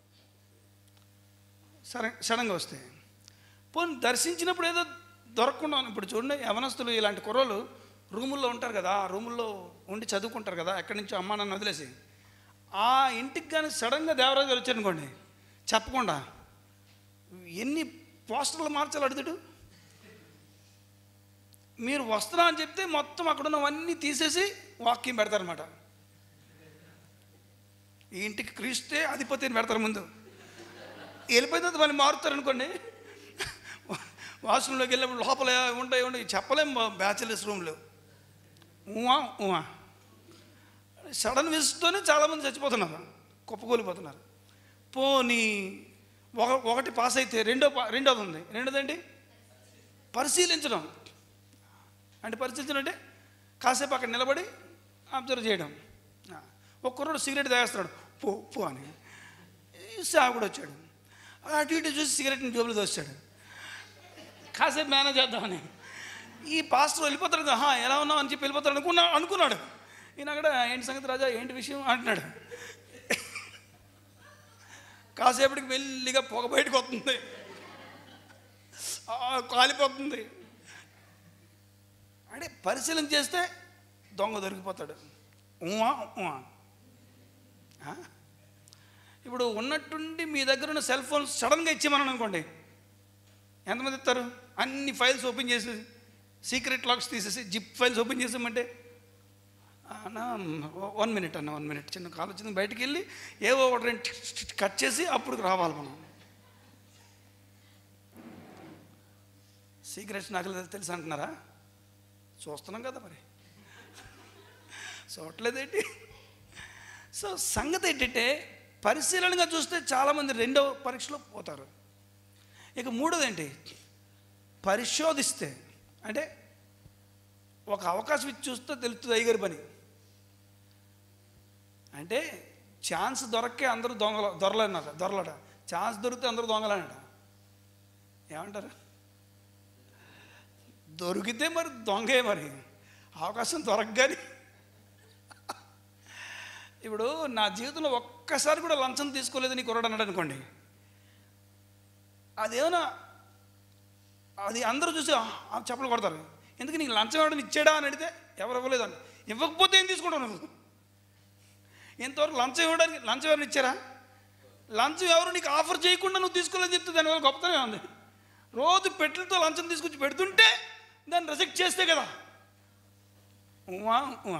సరే సడన్గా వస్తే పోనీ దర్శించినప్పుడు ఏదో దొరకకుండా ఉంది. ఇప్పుడు చూడండి యవనస్తులు ఇలాంటి కుర్రోళ్ళు రూముల్లో ఉంటారు కదా ఆ రూముల్లో ఉండి చదువుకుంటారు కదా ఎక్కడి నుంచో అమ్మా నన్ను వదిలేసి ఆ ఇంటికి కానీ సడన్గా దేవరాజు గారు వచ్చారనుకోండి చెప్పకుండా ఎన్ని పోస్టర్లు మార్చాలి అడుగుతాడు మీరు వస్తున్నా అని చెప్తే మొత్తం అక్కడ ఉన్నవన్నీ తీసేసి వాక్యం పెడతారనమాట ఈ ఇంటికి క్రీస్తే అధిపతి అని పెడతారు ముందు వెళ్ళిపోయిన తర్వాత మళ్ళీ మారుతారు అనుకోండి వాష్రూమ్లోకి వెళ్ళినప్పుడు లోపల ఉంటాయి ఉంటాయి చెప్పలేం బ్యాచిలర్స్ రూమ్లో ఊవా ఊవా సడన్ విజిట్తోనే చాలామంది చచ్చిపోతున్నారు కుప్పకూలిపోతున్నారు పోనీ ఒక ఒకటి పాస్ అయితే రెండో పా- రెండోది ఉంది రెండోది ఏంటి పరిశీలించడం అంటే పరిశీలించడం అంటే కాసేపు అక్కడ నిలబడి అబ్జర్వ్ చేయడం ఆ, ఒక కుర్రోడు సిగరెట్ తాగేస్తున్నాడు పో పో అని సాగుడు వచ్చాడు అటు ఇటు చూసి సిగరెట్ని జోబులు దోస్తాడు కాసేపు మేనేజ్ చేద్దామని ఈ పాస్టర్ వెళ్ళిపోతాడు కదా, "హా, ఎలా ఉన్నావు అని చెప్పి వెళ్ళిపోతాడు అనుకున్నా అనుకున్నాడు ఈయన అక్కడ ఏంటి సంగతి రాజా ఏంటి విషయం అంటున్నాడు కాసేపటికి మెల్లిగా పొగ బయటకు వస్తుంది ఆ, కాలిపోతుంది అంటే పరిశీలన చేస్తే దొంగ దొరికిపోతాడు ఊహా ఊహా ఆ? ఇప్పుడు ఉన్నట్టుండి మీ దగ్గర ఉన్న సెల్ ఫోన్ సడన్గా ఇచ్చేమన్నాను అనుకోండి ఎంతమంది ఇస్తారు అన్ని ఫైల్స్ ఓపెన్ చేసి సీక్రెట్ లాక్స్ తీసేసి జిప్ ఫైల్స్ ఓపెన్ చేసామంటే అన్న వన్ మినిట్ అన్న వన్ మినిట్ చిన్న కాల్ వచ్చింది బయటికి వెళ్ళి ఏవో ఒకటి రెండు టిక్ టిక్ టిక్ కట్ చేసి అప్పుడు రావాలి మనం సీక్రెట్స్ నాకు తెలుసు అంటున్నారా చూస్తున్నాం కదా మరి చూడలేదేంటి సో సంగతి ఏంటంటే పరిశీలనగా చూస్తే చాలామంది రెండవ పరీక్షలో పోతారు ఇక మూడోది ఏంటి పరిశోధిస్తే అంటే ఒక అవకాశం ఇచ్చి చూస్తే తెలుస్తుంది అయ్యగారి పని అంటే ఛాన్స్ దొరక్కే అందరూ దొంగల దొరలన్నారు దొరలట ఛాన్స్ దొరికితే అందరూ దొంగలనట ఏమంటారు దొరికితే మరి దొంగే మరి అవకాశం దొరకగానే ఇప్పుడు నా జీవితంలో ఒక్కసారి కూడా లంచం తీసుకోలేదు నీ కుర్రాడు అన్నాడు అనుకోండి అదేమన్నా అది అందరూ చూసి "ఆ, ఆ చెప్పలు కొడతారు ఎందుకు నీకు లంచం ఎవడని ఇచ్చాడా అని అడిగితే ఎవరు ఇవ్వలేదు అని ఇవ్వకపోతే ఏం తీసుకుంటావు నువ్వు ఇంతవరకు లంచం ఇవ్వడానికి లంచం ఎవరిని ఇచ్చారా లంచం ఎవరు నీకు ఆఫర్ చేయకుండా నువ్వు తీసుకోలేదని చెప్తే దానివల్ల గొప్పతనే ఉంది రోజు పెట్టెలతో లంచం తీసుకొచ్చి పెడుతుంటే దాన్ని రిజెక్ట్ చేస్తే కదా ఉమా ఉమా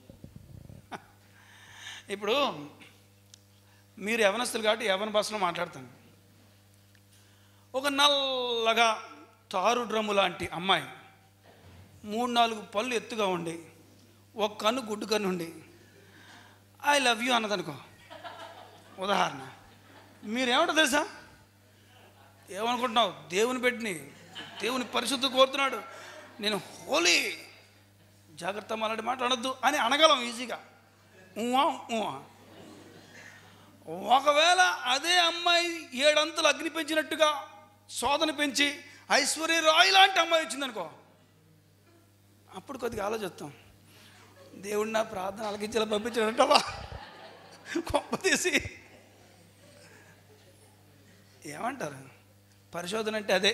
ఇప్పుడు మీరు యవనస్తులు కాబట్టి యవన భాషలో మాట్లాడతాను ఒక నల్లగా తారు డ్రమ్ము లాంటి అమ్మాయి మూడు నాలుగు పళ్ళు ఎత్తుగా ఉండి ఒక కన్ను గుడ్డు కన్ను ఉండి ఐ లవ్ యూ అన్నదనుకో ఉదాహరణ మీరేమంటో తెలుసా ఏమనుకుంటున్నావు దేవుని పెట్టిని దేవుని పరిశుద్ధి కోరుతున్నాడు నేను హోలీ జాగ్రత్త అలాంటి మాట అనొద్దు అని అనగలం ఈజీగా ఊహా ఊహా ఒకవేళ అదే అమ్మాయి ఏడంతలు అగ్ని పెంచినట్టుగా శోధన పెంచి ఐశ్వర్య రాయ్ లాంటి అమ్మాయి వచ్చిందనుకో అప్పుడు కొద్దిగా ఆలోచిస్తాం దేవుడు నా ప్రార్థన అలగించేలా పంపించాడంటావా గొప్ప తీసి ఏమంటారు పరిశోధన అంటే అదే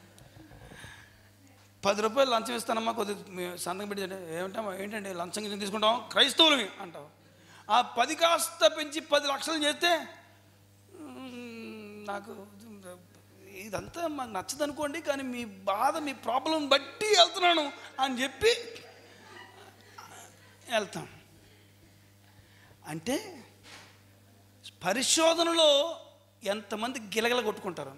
పది రూపాయలు లంచం ఇస్తానమ్మా కొద్దిగా మీ సంతకం పెట్టి ఏమంటామా ఏంటంటే లంచం కింద తీసుకుంటాం క్రైస్తవులవి అంటావు ఆ పది కాస్త పెంచి పది లక్షలు చేస్తే మ్మ్, నాకు ఇదంతా మాకు నచ్చదు అనుకోండి కానీ మీ బాధ మీ ప్రాబ్లం బట్టి వెళ్తున్నాను అని చెప్పి వెళ్తాం అంటే పరిశోధనలో ఎంతమంది గిలగల కొట్టుకుంటారు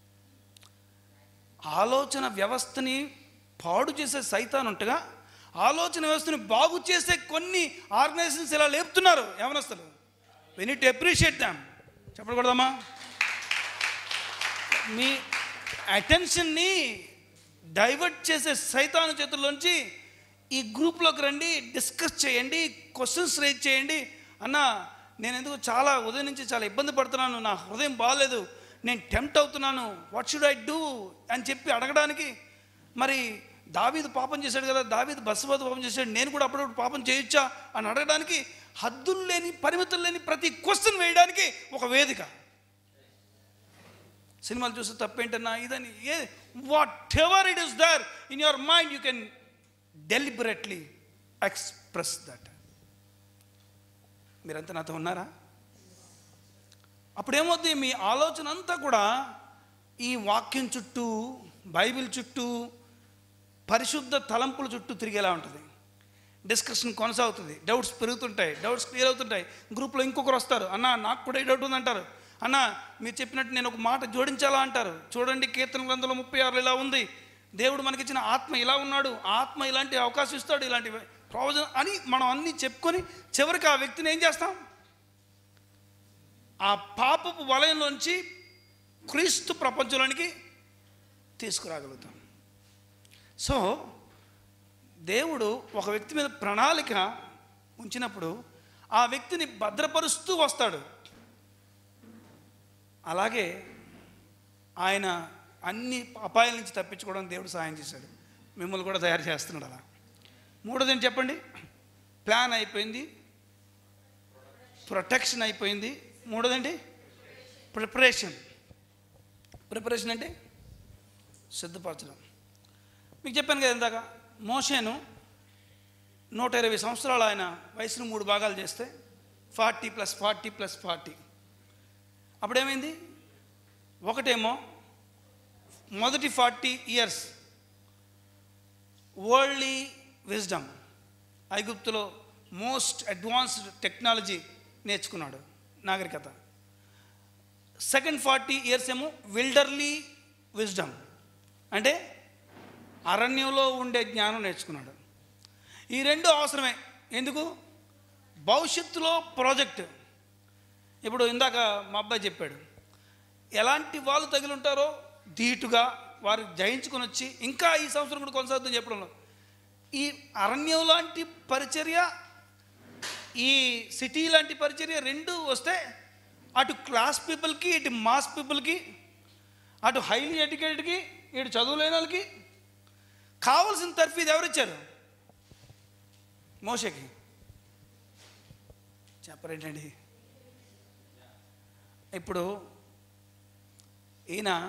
ఆలోచన వ్యవస్థని పాడు చేసే సైతాన్ ఉంటగా ఆలోచన వ్యవస్థని బాగు చేసే కొన్ని ఆర్గనైజేషన్స్ ఇలా లేపుతున్నారు యవనస్తులు వీ నీట్ అప్రిషియేట్ దామ్ చెప్పకూడదమ్మా మీ అటెన్షన్ని డైవర్ట్ చేసే సైతాను చేతుల్లోంచి ఈ గ్రూప్లోకి రండి డిస్కస్ చేయండి క్వశ్చన్స్ రేజ్ చేయండి అన్న నేను ఎందుకు చాలా ఉదయం నుంచి చాలా ఇబ్బంది పడుతున్నాను నా హృదయం బాగాలేదు నేను టెంప్ట్ అవుతున్నాను వాట్ షుడ్ ఐ డూ అని చెప్పి అడగడానికి మరి దావీదు పాపం చేశాడు కదా దావీదు బస్సుబాదు పాపం చేశాడు నేను కూడా అప్పుడప్పుడు పాపం చేయొచ్చా అని అడగడానికి హద్దులు లేని పరిమితులు లేని ప్రతి క్వశ్చన్ వేయడానికి ఒక వేదిక సినిమాలు చూస్తే తప్పేంటన్నా ఇదని ఏ whatever it is there in your mind you can deliberately express that మీరంతా నాతో ఉన్నారా అప్పుడేమవుతుంది మీ ఆలోచన అంతా కూడా ఈ వాక్యం చుట్టూ బైబిల్ చుట్టూ పరిశుద్ధ తలంపుల చుట్టూ తిరిగేలా ఉంటుంది డిస్కషన్ కొనసాగుతుంది డౌట్స్ పెరుగుతుంటాయి డౌట్స్ క్లియర్ అవుతుంటాయి గ్రూప్లో ఇంకొకరు వస్తారు అన్న నాకు కూడా ఈ డౌట్ ఉందంటారు అన్న మీరు చెప్పినట్టు నేను ఒక మాట జోడించాలా అంటారు చూడండి కీర్తన గ్రంథంలో ముప్పై ఆరులో ఇలా ఉంది దేవుడు మనకిచ్చిన ఆత్మ ఇలా ఉన్నాడు ఆత్మ ఇలాంటి అవకాశం ఇస్తాడు ఇలాంటి ప్రయోజనం అని మనం అన్నీ చెప్పుకొని చివరికి ఆ వ్యక్తిని ఏం చేస్తాం ఆ పాపపు వలయంలోంచి క్రీస్తు ప్రపంచంలోనికి తీసుకురాగలుగుతాం సో దేవుడు ఒక వ్యక్తి మీద ప్రణాళిక ఉంచినప్పుడు ఆ వ్యక్తిని భద్రపరుస్తూ వస్తాడు అలాగే ఆయన అన్ని అపాయాల నుంచి తప్పించుకోవడానికి దేవుడు సహాయం చేశాడు మిమ్మల్ని కూడా తయారు చేస్తున్నాడు అలా మూడోది ఏంటి చెప్పండి ప్లాన్ అయిపోయింది ప్రొటెక్షన్ అయిపోయింది మూడోదండి ప్రిపరేషన్ ప్రిపరేషన్ అంటే సిద్ధపరచడం మీకు చెప్పాను కదా ఇందాక మోషేను నూట ఇరవై సంవత్సరాలు ఆయన వయసును మూడు భాగాలు చేస్తే forty plus forty plus forty అప్పుడేమైంది ఒకటేమో మొదటి ఫార్టీ ఇయర్స్ వరల్డ్లీ విజ్డమ్ ఐగుప్తులో మోస్ట్ అడ్వాన్స్డ్ టెక్నాలజీ నేర్చుకున్నాడు నాగరికత సెకండ్ ఫార్టీ ఇయర్స్ ఏమో విల్డర్లీ విజ్డమ్ అంటే అరణ్యంలో ఉండే జ్ఞానం నేర్చుకున్నాడు ఈ రెండు అవసరమే ఎందుకు భవిష్యత్తులో ప్రాజెక్ట్ ఇప్పుడు ఇందాక మా అబ్బాయి చెప్పాడు ఎలాంటి వాళ్ళు తగిలి ఉంటారో ధీటుగా వారు జయించుకొని వచ్చి ఇంకా ఈ సంవత్సరం కూడా కొనసాగుతుందని చెప్పడంలో ఈ అరణ్యం లాంటి పరిచర్య ఈ సిటీ లాంటి పరిచర్య రెండు వస్తే అటు క్లాస్ పీపుల్కి ఇటు మాస్ పీపుల్కి అటు హైలీ ఎడ్యుకేటెడ్కి ఇటు చదువు లేని వాళ్ళకి కావలసిన తర్ఫీదు ఎవరిచ్చారు మోషకి చెప్పరేంటండి ఇప్పుడు ఈయన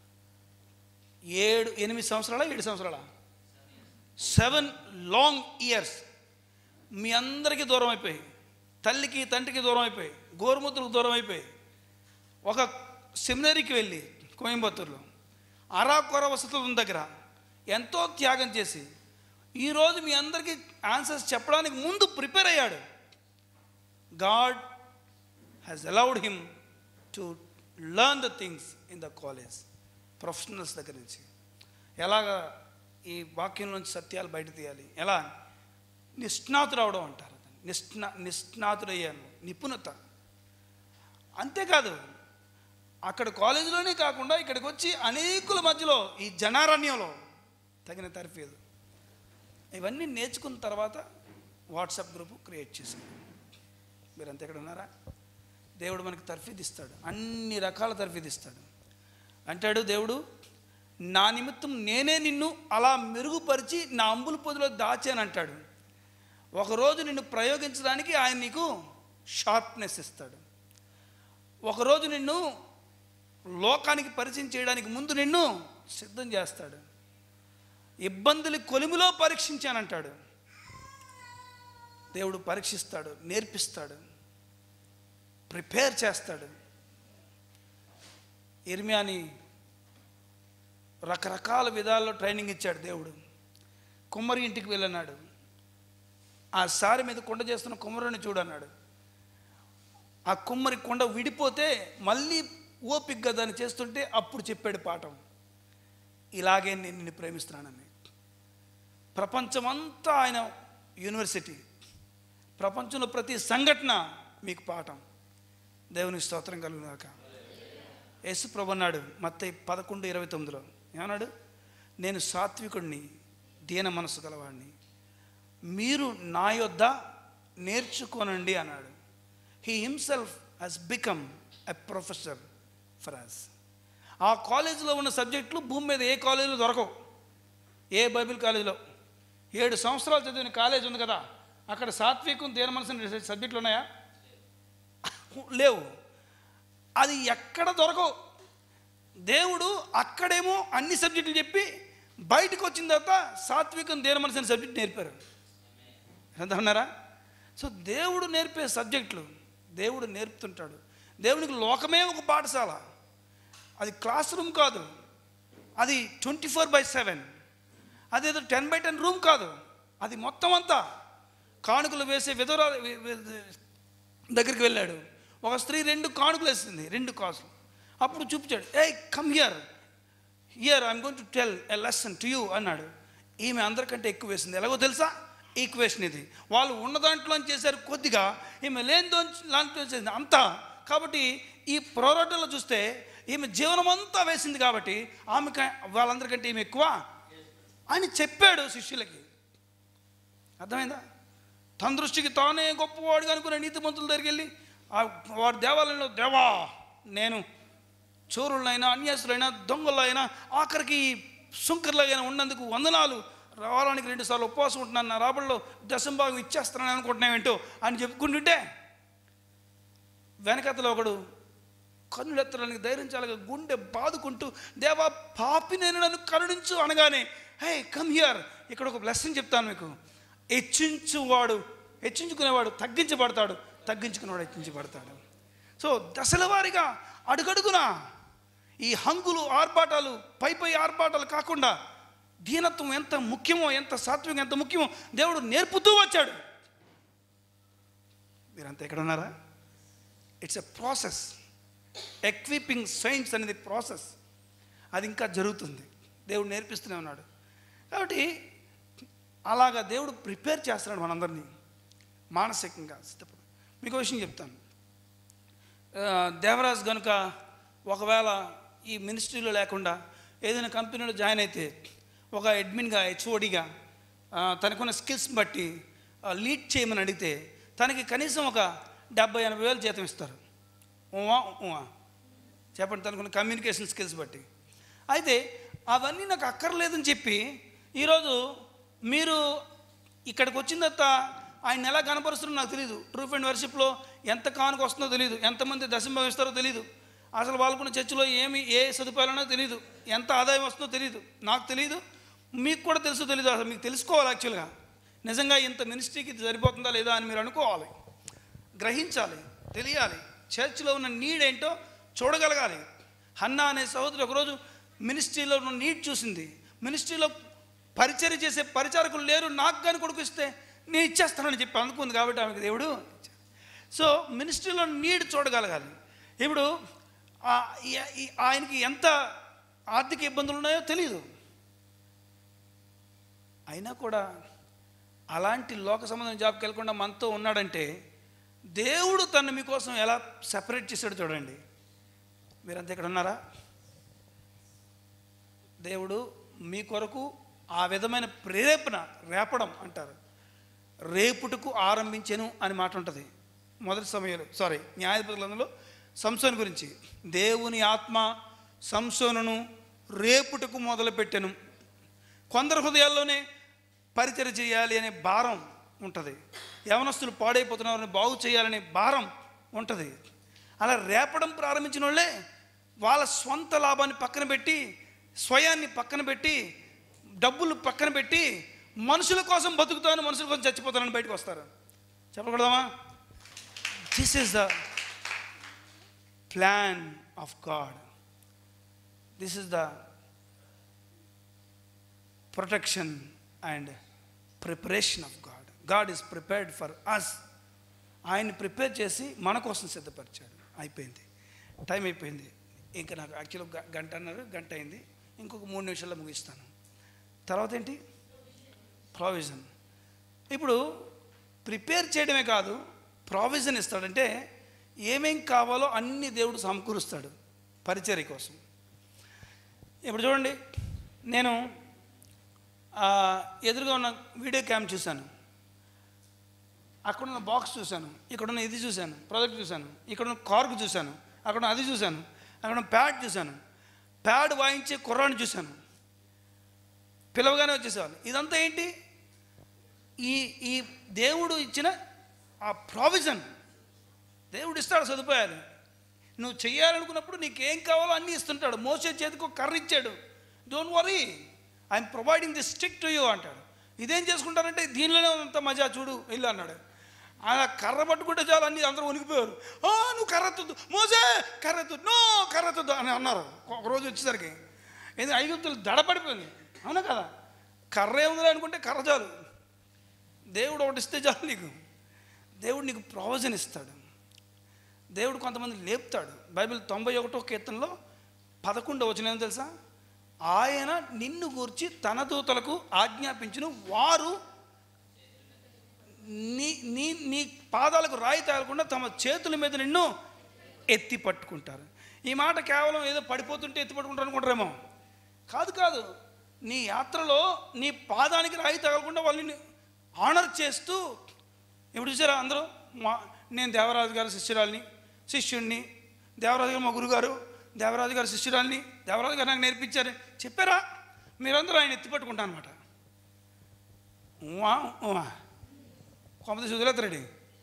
ఏడు ఎనిమిది సంవత్సరాల ఏడు సంవత్సరాల సెవెన్ లాంగ్ ఇయర్స్ మీ అందరికీ దూరం అయిపోయి తల్లికి తండ్రికి దూరం అయిపోయి గోరుముద్రకు దూరం అయిపోయి ఒక సెమినరీకి వెళ్ళి కోయంబత్తూరులో అరాకొర వసతుల దగ్గర ఎంతో త్యాగం చేసి ఈరోజు మీ అందరికీ ఆన్సర్స్ చెప్పడానికి ముందు ప్రిపేర్ అయ్యాడు God has allowed him to learn the things in the college professionals దగ్గర నుంచి ఎలాగ ఈ వాక్యం నుంచి సత్యాలు బయట తీయాలి ఎలా నిష్ణాతుడు అవడం అంటారు నిష్ణా నిష్ణాతుడయ్యాను నిపుణత అంతేకాదు అక్కడ కాలేజీలోనే కాకుండా ఇక్కడికి వచ్చి అనేకుల మధ్యలో ఈ జనారణ్యంలో తగిన తర్ఫీదు ఇవన్నీ నేర్చుకున్న తర్వాత వాట్సాప్ గ్రూప్ క్రియేట్ చేశాను మీరు అంతే ఇక్కడ ఉన్నారా దేవుడు మనకి తర్ఫీదు ఇస్తాడు అన్ని రకాల తర్ఫీదు ఇస్తాడు అంటాడు దేవుడు నా నిమిత్తం నేనే నిన్ను అలా మెరుగుపరిచి నా అంబుల పొదిలో దాచాను అంటాడు ఒకరోజు నిన్ను ప్రయోగించడానికి ఆయన నీకు షార్ప్నెస్ ఇస్తాడు ఒకరోజు నిన్ను లోకానికి పరిచయం చేయడానికి ముందు నిన్ను సిద్ధం చేస్తాడు ఇబ్బందులు కొలిమిలో పరీక్షించానంటాడు దేవుడు పరీక్షిస్తాడు నేర్పిస్తాడు ప్రిపేర్ చేస్తాడు ఇర్మియాని రకరకాల విధాల్లో ట్రైనింగ్ ఇచ్చాడు దేవుడు కుమ్మరి ఇంటికి వెళ్ళన్నాడు ఆ సారి మీద కొండ చేస్తున్న కుమ్మరుని చూడన్నాడు ఆ కుమ్మరి కొండ విడిపోతే మళ్ళీ ఓపిగ్గా దాన్ని చేస్తుంటే అప్పుడు చెప్పాడు పాఠం ఇలాగే నేను నిన్ను ప్రేమిస్తున్నానని ప్రపంచమంతా ఆయన యూనివర్సిటీ ప్రపంచంలో ప్రతి సంఘటన మీకు పాఠం దేవునికి స్తోత్రం కలుగునాక యేసు ప్రభు అన్నాడు మత్తయి పదకొండు ఇరవై తొమ్మిదిలో ఏమన్నాడు నేను సాత్వికుడిని దీన మనసు గలవాడిని మీరు నా యొద్ద నేర్చుకోనండి అన్నాడు he himself has become a professor for us ఆ కాలేజీలో ఉన్న సబ్జెక్టులు భూమి మీద ఏ కాలేజీలో దొరకవు ఏ బైబిల్ కాలేజీలో ఏడు సంవత్సరాలు చదివిన కాలేజ్ ఉంది కదా అక్కడ సాత్వికం దీన మనసు సబ్జెక్టులు ఉన్నాయా లేవు అది ఎక్కడ దొరకవు దేవుడు అక్కడేమో అన్ని సబ్జెక్టులు చెప్పి బయటకు వచ్చిన తర్వాత సాత్వికం దేని మనసు అనే సబ్జెక్ట్ నేర్పారు ఎంత అన్నారా సో దేవుడు నేర్పే సబ్జెక్టులు దేవుడు నేర్పుతుంటాడు దేవునికి లోకమే ఒక పాఠశాల అది క్లాస్ రూమ్ కాదు అది ట్వంటీ ఫోర్ బై సెవెన్ అదేదో టెన్ బై టెన్ రూమ్ కాదు అది మొత్తం అంతా కానుకలు వేసే విధురా దగ్గరికి వెళ్ళాడు ఒక స్త్రీ రెండు కానుకలు వేసింది రెండు కాసులు అప్పుడు చూపించాడు ఏ come here here I'm going to tell a lesson to you అన్నాడు ఈమె అందరికంటే ఎక్కువ వేసింది ఎలాగో తెలుసా ఈక్వేషన్ ఇది వాళ్ళు ఉన్న దాంట్లో చేశారు కొద్దిగా ఈమె లేని దాంట్లో చేసింది అంతా కాబట్టి ఈ ప్రోరాటంలో చూస్తే ఈమె జీవనం అంతా వేసింది కాబట్టి ఆమె వాళ్ళందరికంటే ఈమె ఎక్కువ అని చెప్పాడు శిష్యులకి అర్థమైందా తన దృష్టికి తానే గొప్పవాడుగా అనుకునే నీతిమంతుల దగ్గరికి వెళ్ళి ఆ వాడి దేవాలయంలో దేవా నేను చోరులైనా అన్యాసులైనా దొంగలైనా ఆఖరికి సుంకర్లైనా ఉన్నందుకు వందనాలు రావాలానికి రెండుసార్లు ఉపవాసం ఉంటున్నాను నా రాబడిలో దశంభాగం ఇచ్చేస్తున్నాను అనుకుంటున్నావేంటో అని చెప్పుకుంటుంటే వెనకతలో ఒకడు కన్నులెత్తడానికి ధైర్యం చాలగా గుండె బాదుకుంటూ దేవా పాపి నేను నన్ను కరుణించు అనగానే హే కమ్ హియర్ ఇక్కడ ఒక బ్లెస్సింగ్ చెప్తాను మీకు హెచ్చించువాడు హెచ్చించుకునేవాడు తగ్గించబడతాడు తగ్గించుకునేవాడు హెచ్చించబడతాడు సో దశల వారీగా అడుగడుగునా ఈ హంగులు ఆర్భాటాలు పై పై ఆర్భాటాలు కాకుండా దీనత్వం ఎంత ముఖ్యమో ఎంత సాత్వికం ఎంత ముఖ్యమో దేవుడు నేర్పుతూ వచ్చాడు మీరంతా ఎక్కడ ఉన్నారా it's a process equipping science అనేది ప్రాసెస్ అది ఇంకా జరుగుతుంది దేవుడు నేర్పిస్తూనే ఉన్నాడు కాబట్టి అలాగా దేవుడు ప్రిపేర్ చేస్తున్నాడు మనందరినీ మానసికంగా సిద్ధపడు మీకు ఒక విషయం చెప్తాను ఆ, దేవరాజ్ కనుక ఒకవేళ ఈ మినిస్ట్రీలో లేకుండా ఏదైనా కంపెనీలో జాయిన్ అయితే ఒక అడ్మిన్గా హెచ్ఓడిగా తనకున్న స్కిల్స్ బట్టి లీడ్ చేయమని అడిగితే తనకి కనీసం ఒక డెబ్బై ఎనభై వేలు జీతం ఇస్తారు ఊవా ఊవా చెప్పండి తనకున్న కమ్యూనికేషన్ స్కిల్స్ బట్టి అయితే అవన్నీ నాకు అక్కర్లేదని చెప్పి ఈరోజు మీరు ఇక్కడికి వచ్చిన తర్వాత ఆయన ఎలా కనపరుస్తారో నాకు తెలియదు ట్రూఫ్ అండ్ వర్షిప్లో ఎంత కానుక వస్తుందో తెలియదు ఎంతమంది దశంభం ఇస్తారో తెలియదు అసలు వాళ్ళకున్న చర్చిలో ఏమి ఏ సదుపాయాలనో తెలియదు ఎంత ఆదాయం వస్తుందో తెలియదు నాకు తెలియదు మీకు కూడా తెలుసో తెలియదు అసలు మీకు తెలుసుకోవాలి యాక్చువల్గా నిజంగా ఇంత మినిస్ట్రీకి ఇది సరిపోతుందా లేదా అని మీరు అనుకోవాలి గ్రహించాలి తెలియాలి చర్చిలో ఉన్న నీడ్ ఏంటో చూడగలగాలి హన్నా అనే సహోదరు ఒకరోజు మినిస్ట్రీలో ఉన్న నీడ్ చూసింది మినిస్ట్రీలో పరిచర్య చేసే పరిచారకులు లేరు నాకు కానీ కొడుకు ఇస్తే నేను ఇచ్చేస్తానని చెప్పి అనుకుంది కాబట్టి ఆమెకు దేవుడు ఇచ్చాడు. సో మినిస్ట్రీలో నీడ్ చూడగలగాలి ఇప్పుడు ఆ- ఈ- ఈ- ఆయనకి ఎంత ఆర్థిక ఇబ్బందులు ఉన్నాయో తెలియదు అయినా కూడా అలాంటి లోక సంబంధం జాబ్కి వెళ్ళకుండా మనతో ఉన్నాడంటే దేవుడు తను మీకోసం ఎలా సెపరేట్ చేశాడు చూడండి మీరంతా ఇక్కడ ఉన్నారా దేవుడు మీ కొరకు ఆ విధమైన ప్రేరేపణ రేపడం అంటారు రేపుటకు ఆరంభించెను అని మాట ఉంటుంది మొదటి సమయంలో సారీ న్యాయపతులందులో సంసోను గురించి దేవుని ఆత్మ సంసోనును రేపుటకు మొదలుపెట్టెను కొందరు హృదయాల్లోనే పరిచయం చేయాలి అనే భారం ఉంటుంది యవనస్తులు పాడైపోతున్నారని బాగు చేయాలనే భారం ఉంటుంది అలా రేపడం ప్రారంభించిన వాళ్ళే వాళ్ళ స్వంత లాభాన్ని పక్కన పెట్టి స్వయాన్ని పక్కన పెట్టి డబ్బులు పక్కన పెట్టి మనుషుల కోసం బతుకుతాను మనుషుల కోసం చచ్చిపోతానని బయటకు వస్తారు చెప్పకూడదామా this is the plan of God this is the protection and preparation of God God is prepared for us ఆయన ప్రిపేర్ చేసి మన కోసం సిద్ధపరిచాడు అయిపోయింది టైం అయిపోయింది ఇంకా నాకు యాక్చువల్గా గంట అన్నారు గంట అయింది ఇంకొక మూడు నిమిషాల్లో ముగిస్తాను తర్వాత ఏంటి ప్రావిజన్ ఇప్పుడు ప్రిపేర్ చేయడమే కాదు ప్రావిజన్ ఇస్తాడంటే ఏమేం కావాలో అన్ని దేవుడు సమకూరుస్తాడు పరిచర్య కోసం ఇప్పుడు చూడండి నేను ఆ, ఎదురుగా ఉన్న వీడియో క్యామ్ చూశాను అక్కడ ఉన్న బాక్స్ చూశాను ఇక్కడ ఉన్న ఇది చూశాను ప్రాజెక్ట్ చూశాను ఇక్కడ ఉన్న కార్కు చూశాను అక్కడ ఉన్న అది చూశాను అక్కడ ఉన్న ప్యాడ్ చూశాను ప్యాడ్ వాయించే కుర్రాన్ని చూశాను పిలవగానే వచ్చేసేవాళ్ళు ఇదంతా ఏంటి ఈ ఈ దేవుడు ఇచ్చిన ఆ ప్రావిజన్ దేవుడు ఇస్తాడు సదుపాయాలు నువ్వు చేయాలనుకున్నప్పుడు నీకేం కావాలో అన్నీ ఇస్తుంటాడు మోసే చేతికి ఒక కర్ర ఇచ్చాడు don't worry I'm providing the stick to you అంటాడు ఇదేం చేసుకుంటారంటే దీనిలోనే అంత మజా చూడు వెళ్ళు అన్నాడు ఆ కర్ర పట్టుకుంటే చాలు అన్ని అందరూ ఉనికిపోయారు "ఆ, నువ్వు కర్రెత్తద్దు మోసే కర్రెత్తు నో కర్రెత్తద్దు అని అన్నారు ఒక రోజు వచ్చేసరికి ఇది ఐగుప్తులు దడపడిపోయింది అవునా కదా కర్ర ఏముంది అనుకుంటే కర్ర చాలు దేవుడు ఒకటి ఇస్తే చాలు నీకు దేవుడు నీకు ప్రవచన ఇస్తాడు దేవుడు కొంతమంది లేపుతాడు బైబిల్ తొంభై ఒకటో కీర్తనలో పదకొండో వచ్చిన ఏం తెలుసా ఆయన నిన్ను గూర్చి తన దూతలకు ఆజ్ఞాపించిన వారు నీ నీ నీ పాదాలకు రాయి తగలకుండా తమ చేతుల మీద నిన్ను ఎత్తి పట్టుకుంటారు ఈ మాట కేవలం ఏదో పడిపోతుంటే ఎత్తి పట్టుకుంటారు అనుకుంటారేమో కాదు కాదు నీ యాత్రలో నీ పాదానికి రాయి తగలకుండా వాళ్ళని ఆనర్ చేస్తూ ఇప్పుడు చూసారా అందరూ మా నేను దేవరాజు గారి శిష్యురాల్ని శిష్యుణ్ణి దేవరాజు గారు మా గురుగారు దేవరాజు గారి శిష్యురాల్ని దేవరాజు గారు నాకు నేర్పించారు చెప్పారా మీరందరూ ఆయన ఎత్తి పట్టుకుంటాను అనమాట కొమ్మది వదిలేతారండి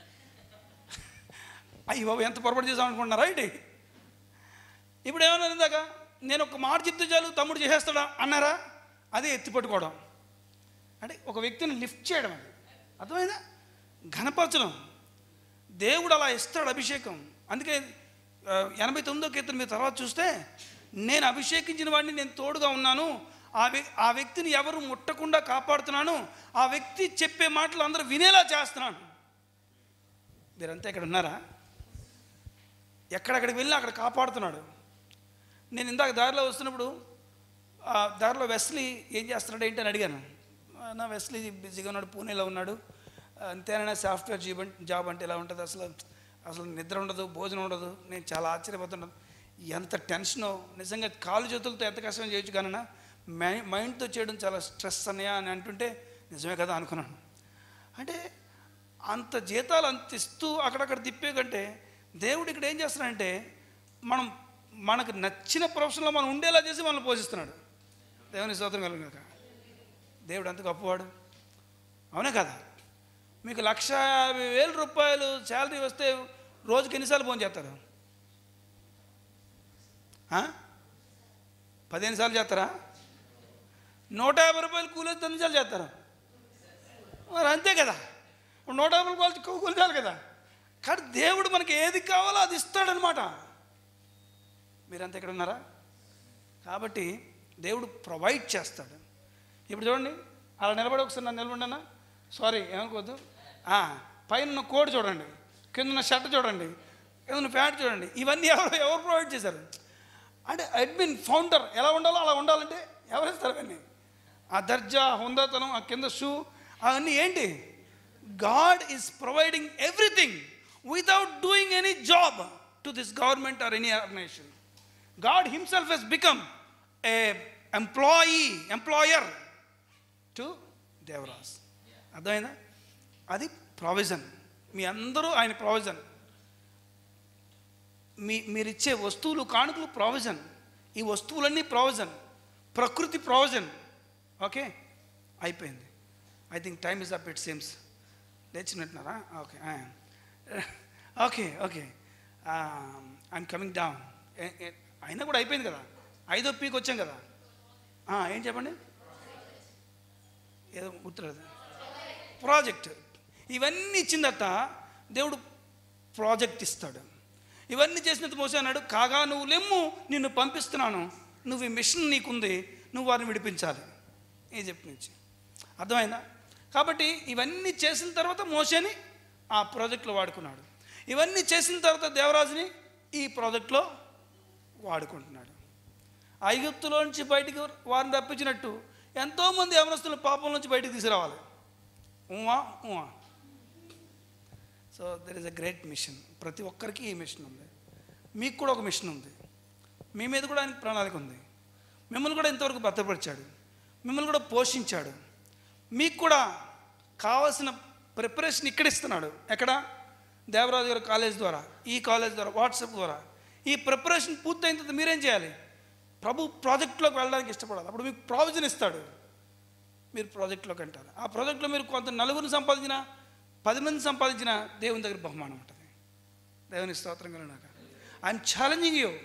అయ్యి బాబు ఎంత పొరపాటు చేసాం అనుకుంటున్నారా ఏంటి ఇప్పుడు ఏమన్నా ఇందాక నేను ఒక మాట చెప్తే చాలు తమ్ముడు చేసేస్తాడా అన్నారా అదే ఎత్తి పట్టుకోవడం అంటే ఒక వ్యక్తిని లిఫ్ట్ చేయడం అది అర్థమైందా ఘనపరచడం దేవుడు అలా ఇస్తాడు అభిషేకం అందుకే ఆ, ఎనభై తొమ్మిదో కీర్తన మీరు తర్వాత చూస్తే నేను అభిషేకించిన వాడిని నేను తోడుగా ఉన్నాను ఆ వ్య ఆ వ్యక్తిని ఎవరు ముట్టకుండా కాపాడుతున్నాను ఆ వ్యక్తి చెప్పే మాటలు అందరూ వినేలా చేస్తున్నాను మీరంతా ఇక్కడ ఉన్నారా ఎక్కడెక్కడికి వెళ్ళినా అక్కడ కాపాడుతున్నాడు నేను ఇందాక దారిలో వస్తున్నప్పుడు ఆ దారిలో వెస్లీ ఏం చేస్తున్నాడు ఏంటి అని అడిగాను ఆ, నా వెస్లీ బిజీగా ఉన్నాడు పూణేలో ఉన్నాడు ఆ, అంతేనైనా సాఫ్ట్వేర్ జాబ్ అంటే జాబ్ అంటే ఎలా ఉంటుంది అసలు అసలు నిద్ర ఉండదు భోజనం ఉండదు నేను చాలా ఆశ్చర్యపోతున్నాను ఎంత టెన్షనో నిజంగా కాలు చేతులతో ఎంత కష్టం చేయొచ్చు కానీ మై మైండ్తో చేయడం చాలా స్ట్రెస్ అన్నయా అని అంటుంటే నిజమే కదా అనుకున్నాను అంటే అంత జీతాలు అంత ఇస్తూ అక్కడక్కడ తిప్పే కంటే దేవుడు ఇక్కడ ఏం చేస్తున్నాడంటే మనం మనకు నచ్చిన ప్రొఫెషన్లో మనం ఉండేలా చేసి మనల్ని పోషిస్తున్నాడు దేవుని స్తోత్రం కలుగుగాక దేవుడు అంత గొప్పవాడు అవునా కదా మీకు లక్ష యాభై వేల రూపాయలు శాలరీ వస్తే రోజుకి ఎన్నిసార్లు ఫోన్ చేస్తారు ఆ? పదిహేను సార్లు చేస్తారా నూట యాభై రూపాయలు కూలి వస్తే ఎన్నిసార్లు చేస్తారు మరి అంతే కదా ఇప్పుడు నూట యాభై రూపాయలు కూలి చాలు కదా కానీ దేవుడు మనకి ఏది కావాలో అది ఇస్తాడనమాట మీరంతా ఇక్కడ ఉన్నారా కాబట్టి దేవుడు ప్రొవైడ్ చేస్తాడు ఇప్పుడు చూడండి అలా నిలబడి ఒకసారి నన్ను నిలబడి అన్న సారీ ఏమనుకోవద్దు ఆ, పైన ఉన్న కోడ్ చూడండి కింద ఉన్న షర్ట్ చూడండి కింద ఉన్న ప్యాంట్ చూడండి ఇవన్నీ ఎవరు ఎవరు ప్రొవైడ్ చేశారు అంటే అడ్మిన్ ఫౌండర్ ఎలా ఉండాలో అలా ఉండాలంటే ఎవరు ఇస్తారు అవన్నీ ఆ దర్జా హుందాతనం ఆ కింద షూ అవన్నీ ఏంటి God is providing everything without doing any job to this government or any organisation God himself he's become a employee employer to Devaraj అర్థమైందా అది ప్రావిజన్ మీ అందరూ ఆయన ప్రావిజన్ మీ మీరిచ్చే వస్తువులు కానుకలు ప్రావిజన్ ఈ వస్తువులన్నీ ప్రావిజన్ ప్రకృతి ప్రావిజన్ ఓకే అయిపోయింది I think time is up it seems లేచినట్టున్నారా okay okay okay I'm coming down అయినా కూడా అయిపోయింది కదా ఐదో పీక్ వచ్చాం కదా ఆ, ఏం చెప్పండి ఏదో గుర్తురాదు ప్రాజెక్ట్ ఇవన్నీ ఇచ్చిన తర్వాత దేవుడు ప్రాజెక్ట్ ఇస్తాడు ఇవన్నీ చేసినంత మోసే అన్నాడు కాగా నువ్వు లెమ్ము నిన్ను పంపిస్తున్నాను నువ్వు ఈ మిషన్ నీకుంది నువ్వు వారిని విడిపించాలి ఈజిప్ట్ నుంచి అర్థమైందా కాబట్టి ఇవన్నీ చేసిన తర్వాత మోసేని ఆ ప్రాజెక్ట్లో వాడుకున్నాడు ఇవన్నీ చేసిన తర్వాత దేవరాజుని ఈ ప్రాజెక్ట్లో వాడుకుంటున్నాడు ఐగుప్తులో నుంచి బయటికి వారిని రప్పించినట్టు ఎంతోమంది యవనస్తులు పాపం నుంచి బయటికి తీసుకురావాలి Uma Uma so there is a great mission ప్రతి ఒక్కరికి ఈ మిషన్ ఉంది మీకు కూడా ఒక మిషన్ ఉంది మీ మీద కూడా ఆయనకు ప్రణాళిక ఉంది మిమ్మల్ని కూడా ఇంతవరకు భద్రపరిచాడు మిమ్మల్ని కూడా పోషించాడు మీకు కూడా కావాల్సిన ప్రిపరేషన్ ఇక్కడ ఇస్తున్నాడు ఎక్కడ దేవరాజు గారి కాలేజ్ ద్వారా ఈ కాలేజ్ ద్వారా వాట్సాప్ ద్వారా ఈ ప్రిపరేషన్ పూర్తయిన తర్వాత మీరేం చేయాలి ప్రభు ప్రాజెక్ట్లోకి వెళ్ళడానికి ఇష్టపడాలి అప్పుడు మీకు ప్రావిజన్ ఇస్తాడు మీరు ప్రాజెక్ట్లోకి అంటారు ఆ ప్రాజెక్ట్లో మీరు కొంత నలుగురిని సంపాదించిన పది మంది సంపాదించిన దేవుని దగ్గర బహుమానం ఉంటుంది దేవుని స్తోత్రం కలిగినాక ఐఎమ్ ఛాలెంజింగ్ యూ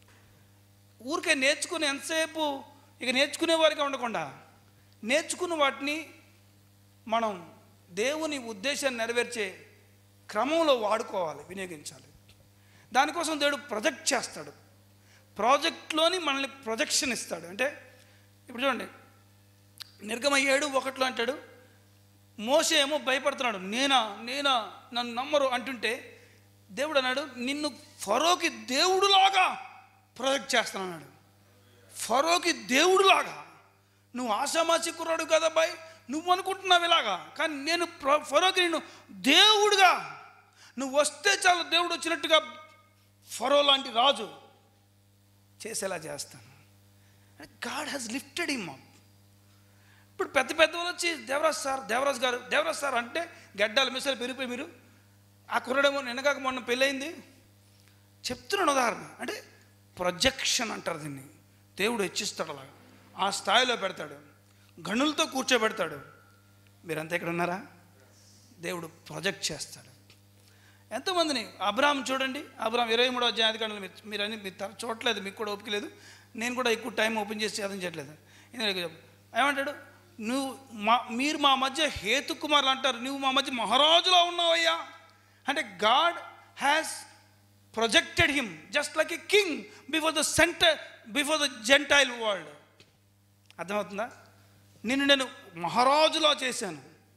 ఊరికే నేర్చుకుని ఎంతసేపు ఇక నేర్చుకునే వారిగా ఉండకుండా నేర్చుకున్న వాటిని మనం దేవుని ఉద్దేశాన్ని నెరవేర్చే క్రమంలో వాడుకోవాలి వినియోగించాలి దానికోసం దేవుడు ప్రొజెక్ట్ చేస్తాడు ప్రాజెక్ట్లోని మనల్ని ప్రొజెక్షన్ ఇస్తాడు అంటే ఇప్పుడు చూడండి నిర్గమ ఏడు ఒకట్లో అంటాడు మోసే ఏమో భయపడుతున్నాడు నేనా నేనా నన్ను నమ్మరు అంటుంటే దేవుడు అన్నాడు నిన్ను ఫరోకి దేవుడులాగా ప్రొజెక్ట్ చేస్తున్నాడు ఫరోకి దేవుడులాగా నువ్వు ఆశామాసి కుర్రాడు కదా బాయ్ నువ్వు అనుకుంటున్నావు ఇలాగా కానీ నేను ప్ర- ఫరోకి నిన్ను దేవుడుగా నువ్వు వస్తే చాలు దేవుడు వచ్చినట్టుగా ఫరో లాంటి రాజు చేసేలా చేస్తాను God has lifted him up ఇప్పుడు పెద్ద పెద్ద వాళ్ళు వచ్చి దేవరాజ్ సార్ దేవరాజ్ గారు దేవరాజ్ సార్ అంటే గడ్డాలు మిసాలు పెరిగిపోయి మీరు ఆ కుర్రడేమో నిన్నగాక మొన్న పెళ్ళయింది చెప్తున్నాను ఉదాహరణ అంటే ప్రొజెక్షన్ అంటారు దీన్ని దేవుడు హెచ్చిస్తాడు అలాగా ఆ స్థాయిలో పెడతాడు గనులతో కూర్చోబెడతాడు మీరంతా ఇక్కడ ఉన్నారా దేవుడు ప్రొజెక్ట్ చేస్తాడు ఎంతోమందిని అబ్రాహం చూడండి అబ్రాహం ఇరవై మూడో అధ్యాయాధికారులు మీరు మీరు అని మీరు తర- చూడట్లేదు మీకు కూడా ఓపిక లేదు నేను కూడా ఎక్కువ టైం ఓపెన్ చేసి చదవం చేయట్లేదు ఎందుకంటే ఏమంటాడు నువ్వు మా మీరు మా మధ్య హేతుకుమారులు అంటారు నువ్వు మా మధ్య మహారాజులా ఉన్నావయ్యా అంటే God has projected him just like a king before the centre before the Gentile world అర్థమవుతుందా నిన్ను నేను మహారాజులా చేశాను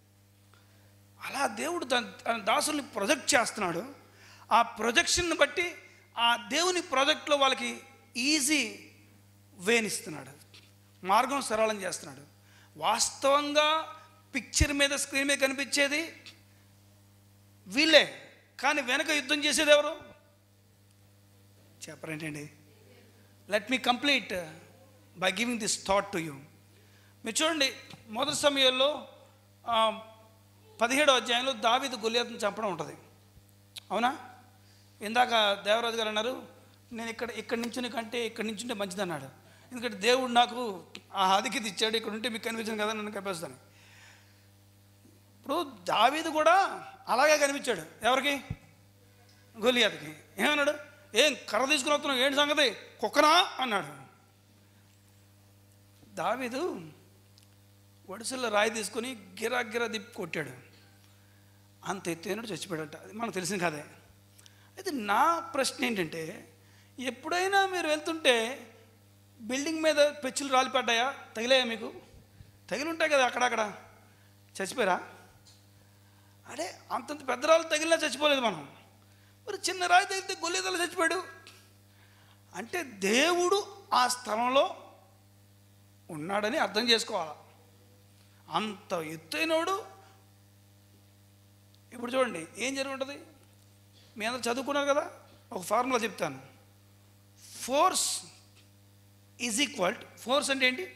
అలా దేవుడు తన తన దాసుల్ని ప్రొజెక్ట్ చేస్తున్నాడు ఆ ప్రొజెక్షన్ని బట్టి ఆ దేవుని ప్రాజెక్ట్లో వాళ్ళకి ఈజీ వేనిస్తున్నాడు మార్గం సరళం చేస్తున్నాడు వాస్తవంగా పిక్చర్ మీద స్క్రీన్ మీద కనిపించేది వీళ్ళే కానీ వెనక యుద్ధం చేసేది ఎవరు చెప్పరేంటండి let me complete by giving this thought to you మీరు చూడండి మొదటి సమయంలో ఆ, పదిహేడో అధ్యాయంలో దావీదు గొలియాతను చంపడం ఉంటుంది అవునా ఇందాక దేవరాజు గారు అన్నారు నేను ఇక్కడ ఇక్కడ నించుని కంటే ఇక్కడ నించుంటే మంచిది అన్నాడు ఎందుకంటే దేవుడు నాకు ఆ అధికిది ఇచ్చాడు ఇక్కడ ఉంటే మీకు కనిపించింది కదా నన్ను కనిపిస్తాను ఇప్పుడు దావీదు కూడా అలాగే కనిపించాడు ఎవరికి గొలియాతకి ఏమన్నాడు ఏం కర్ర తీసుకుని వస్తున్నావు ఏంటి సంగతి కుక్కనా అన్నాడు దావీదు ఒడిసెల్లో రాయి తీసుకొని గిరా గిరా దిప్పి కొట్టాడు అంత ఎత్తైనడు చచ్చిపోయాడట అది మనకు తెలిసింది కదే అయితే నా ప్రశ్న ఏంటంటే ఎప్పుడైనా మీరు వెళ్తుంటే బిల్డింగ్ మీద పెచ్చులు రాలిపడ్డాయా తగిలాయా మీకు తగిలి ఉంటాయి కదా అక్కడక్కడ చచ్చిపోయారా అడే అంతంత పెద్ద రాళ్ళు తగిలినా చచ్చిపోలేదు మనం మరి చిన్న రాయి తగిలితే గొల్లేదలు చచ్చిపోయాడు అంటే దేవుడు ఆ స్థలంలో ఉన్నాడని అర్థం చేసుకోవాలి అంత ఎత్తైనోడు ఇప్పుడు చూడండి ఏం జరుగుంటుంది మీ అందరూ చదువుకున్నారు కదా ఒక ఫార్ములా చెప్తాను ఫోర్స్ ఈజ్ ఈక్వల్ ఫోర్స్ అంటే ఏంటి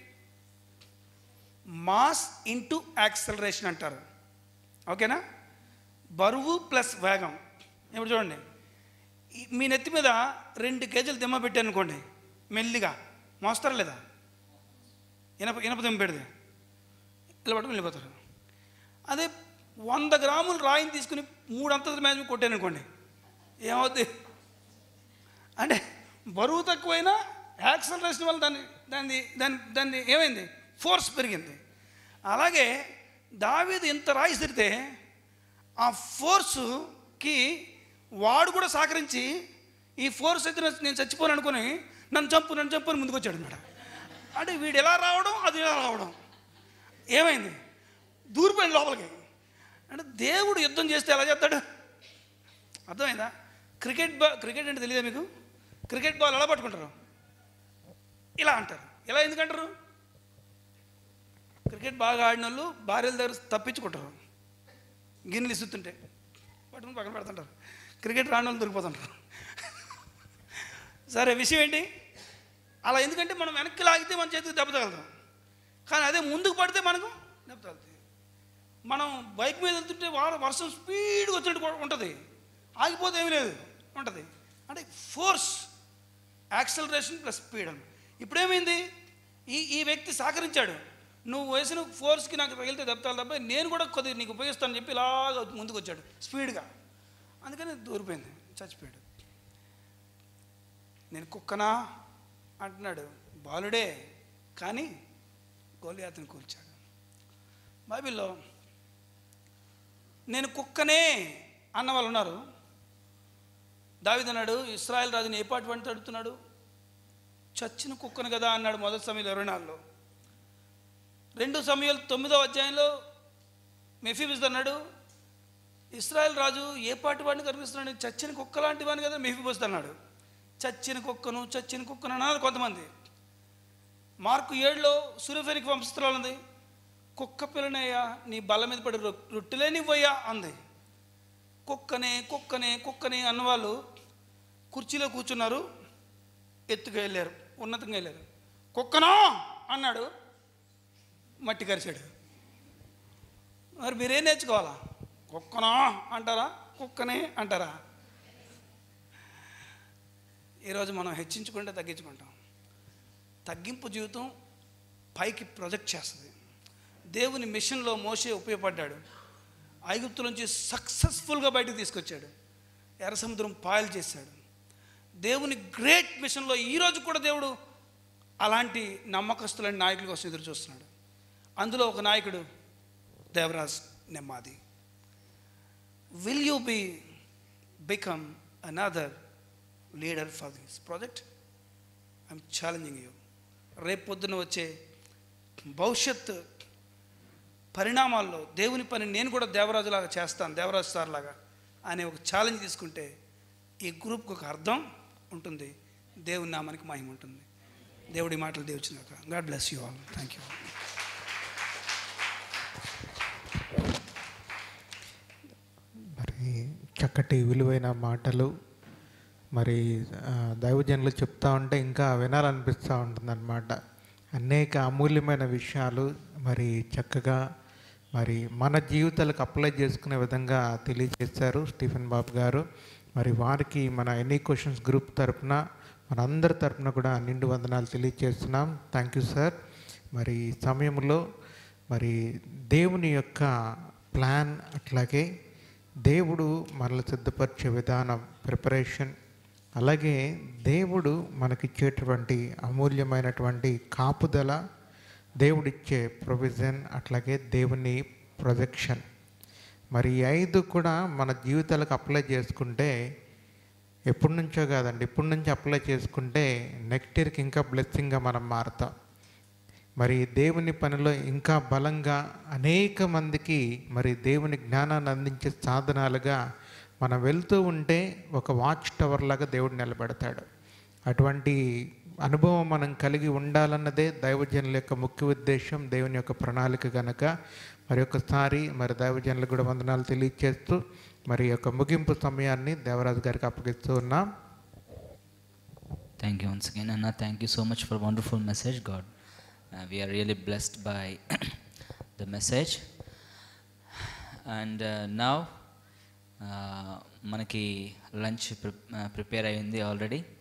మాస్ ఇంటూ యాక్సలరేషన్ అంటారు ఓకేనా బరువు ప్లస్ వేగం ఇప్పుడు చూడండి ఈ- మీ నెత్తి మీద రెండు కేజీలు దిమ్మ పెట్టాను అనుకోండి మెల్లిగా మోస్తారా లేదా ఇనప ఇనప దిమ్మ పెడితే ఇలా పట్టుకుని వెళ్ళిపోతారు అదే వంద గ్రాములు రాయిని తీసుకుని మూడు అంతస్తుల మీద కొట్టాను అనుకోండి ఏమవుద్ది అంటే బరువు తక్కువైనా యాక్సలరేషన్ వల్ల దాన్ని దాన్ని దాన్ని దాన్ని ఏమైంది ఫోర్స్ పెరిగింది అలాగే దావీదు ఇంత రాయి తిరితే ఆ ఫోర్సుకి వాడు కూడా సహకరించి ఈ ఫోర్స్ అయితే నేను- నేను చచ్చిపోను అనుకుని నన్ను చంపు నన్ను చంపు అని ముందుకు వచ్చాడు అనమాట అంటే వీడు ఎలా రావడం అది ఎలా రావడం ఏమైంది దూరిపోయింది లోపలికి అంటే దేవుడు యుద్ధం చేస్తే ఎలా చేస్తాడు అర్థమైందా క్రికెట్ బా క్రికెట్ అంటే తెలియదా మీకు క్రికెట్ బాల్ ఎలా పట్టుకుంటారు ఇలా అంటారు ఇలా ఎందుకంటారు క్రికెట్ బాగా ఆడిన వాళ్ళు భార్యల దగ్గర తప్పించుకుంటారు గిన్నెలు ఇస్తుంటే పట్టుకుని పక్కన పెడుతుంటారు క్రికెట్ రాని వాళ్ళు దొరికిపోతుంటారు సరే విషయం ఏంటి అలా ఎందుకంటే మనం వెనక్కి లాగితే మన చేతికి దెబ్బ తగలుతాం కానీ అదే ముందుకు పడితే మనకు దెబ్బ తగులుతుంది మనం బైక్ మీద వెళ్తుంటే వార వర్షం స్పీడ్గా వచ్చినట్టు కూడా ఉంటుంది ఆగిపోతే ఏమీ లేదు ఉంటుంది అంటే ఫోర్స్ యాక్సలరేషన్ ప్లస్ స్పీడ్ అని ఇప్పుడేమైంది ఈ ఈ వ్యక్తి సహకరించాడు నువ్వు వేసిన ఫోర్స్కి నాకు తగిలితే దెబ్బతాలు తప్ప నేను కూడా కొద్దిగా నీకు ఉపయోగిస్తానని చెప్పి ఇలాగ ముందుకు వచ్చాడు స్పీడ్గా అందుకని దూరిపోయింది చచ్చిపోయాడు నేను కుక్కనా అంటున్నాడు బాలుడే కానీ గోలియాతను కూల్చాడు బైబిల్లో నేను కుక్కనే అన్న వాళ్ళు ఉన్నారు దావిదన్నాడు ఇస్రాయల్ రాజుని ఏ పాటు వంటి అడుగుతున్నాడు చచ్చిన కుక్కను కదా అన్నాడు మొదటి సమయంలో ఇరవై నాలుగులో రెండు సమయాలు తొమ్మిదో అధ్యాయంలో మెఫీబిస్ అన్నాడు ఇస్రాయల్ రాజు ఏ పాటి వాడిని కనిపిస్తున్నాడు చచ్చిన కుక్క లాంటి వాడిని కదా మెఫీబోస్ అన్నాడు చచ్చిన కుక్కను చచ్చిన కుక్కను అన్నారు కొంతమంది మార్కు ఏడులో సూర్యఫెనికి వంశస్థురాలు ఉంది కుక్క పిల్లనయ్యా నీ బల్ల మీద పడి రొ- రొట్టెలేనివ్వయ్యా అంది కుక్కనే కుక్కనే కుక్కనే అన్నవాళ్ళు కుర్చీలో కూర్చున్నారు ఎత్తుగా వెళ్ళారు ఉన్నతంగా వెళ్ళారు కుక్కనో అన్నాడు మట్టి కరిచాడు మరి మీరేం నేర్చుకోవాలా కుక్కనో అంటారా కుక్కనే అంటారా ఈరోజు మనం హెచ్చించుకుంటే తగ్గించుకుంటాం తగ్గింపు జీవితం పైకి ప్రొజెక్ట్ చేస్తుంది దేవుని మిషన్లో మోసే ఉపయోగపడ్డాడు ఐగుప్తు నుంచి సక్సెస్ఫుల్గా బయటకు తీసుకొచ్చాడు ఎర్ర సముద్రం పాయలు చేశాడు దేవుని గ్రేట్ మిషన్లో ఈరోజు కూడా దేవుడు అలాంటి నమ్మకస్తులైన నాయకుల కోసం ఎదురు చూస్తున్నాడు అందులో ఒక నాయకుడు దేవరాజ్ నెమ్మాది will you be become another leader for this project I'm challenging you రేపు పొద్దున వచ్చే భవిష్యత్ పరిణామాల్లో దేవుని పని నేను కూడా దేవరాజులాగా చేస్తాను దేవరాజు సార్ లాగా అనే ఒక ఛాలెంజ్ తీసుకుంటే ఈ గ్రూప్కి ఒక అర్థం ఉంటుంది దేవుని నామానికి మహిమ ఉంటుంది దేవుడి మాటలు దేవుచినాక God bless you all thank you మరి చక్కటి విలువైన మాటలు మరి ఆ, దైవజనులు చెప్తా ఉంటే ఇంకా వినాలనిపిస్తూ ఉంటుందన్నమాట అనేక అమూల్యమైన విషయాలు మరి చక్కగా మరి మన జీవితాలకు అప్లై చేసుకునే విధంగా తెలియజేశారు స్టీఫెన్ బాబు గారు మరి వారికి మన ఎనీ క్వశ్చన్స్ గ్రూప్ తరపున మన అందరి తరపున కూడా నిండు వందనాలు తెలియజేస్తున్నాం థ్యాంక్ యూ సార్ మరి ఈ సమయంలో మరి దేవుని యొక్క ప్లాన్ అట్లాగే దేవుడు మనల్ని సిద్ధపరిచే విధానం ప్రిపరేషన్ అలాగే దేవుడు మనకిచ్చేటువంటి అమూల్యమైనటువంటి కాపుదల దేవుడిచ్చే ప్రొవిజన్ అట్లాగే దేవుని ప్రొజెక్షన్ మరి ఈ ఐదు కూడా మన జీవితాలకు అప్లై చేసుకుంటే ఎప్పటి నుంచో కాదండి ఇప్పటి నుంచి అప్లై చేసుకుంటే నెక్స్ట్ ఇయర్కి ఇంకా బ్లెస్సింగ్గా మనం మారుతాం మరి దేవుని పనిలో ఇంకా బలంగా అనేక మందికి మరి దేవుని జ్ఞానాన్ని అందించే సాధనాలుగా మనం వెళ్తూ ఉంటే ఒక వాచ్ టవర్ లాగా దేవుడు నిలబెడతాడు అటువంటి అనుభవం మనం కలిగి ఉండాలన్నదే దైవజనుల యొక్క ముఖ్య ఉద్దేశం దేవుని యొక్క ప్రణాళిక గనక మరి ఒకసారి మరి దైవజనులకు కూడా వందనాలు తెలియజేస్తూ మరి ఈ యొక్క ముగింపు సమయాన్ని దేవరాజు గారికి అప్పగిస్తూ ఉన్నాం Thank you once again, Anna. Thank you so much for wonderful message, God. Uh, we are really blessed by the message. And uh, now, uh, మనకి లంచ్ ప్రిపేర్ అయింది ఆల్రెడీ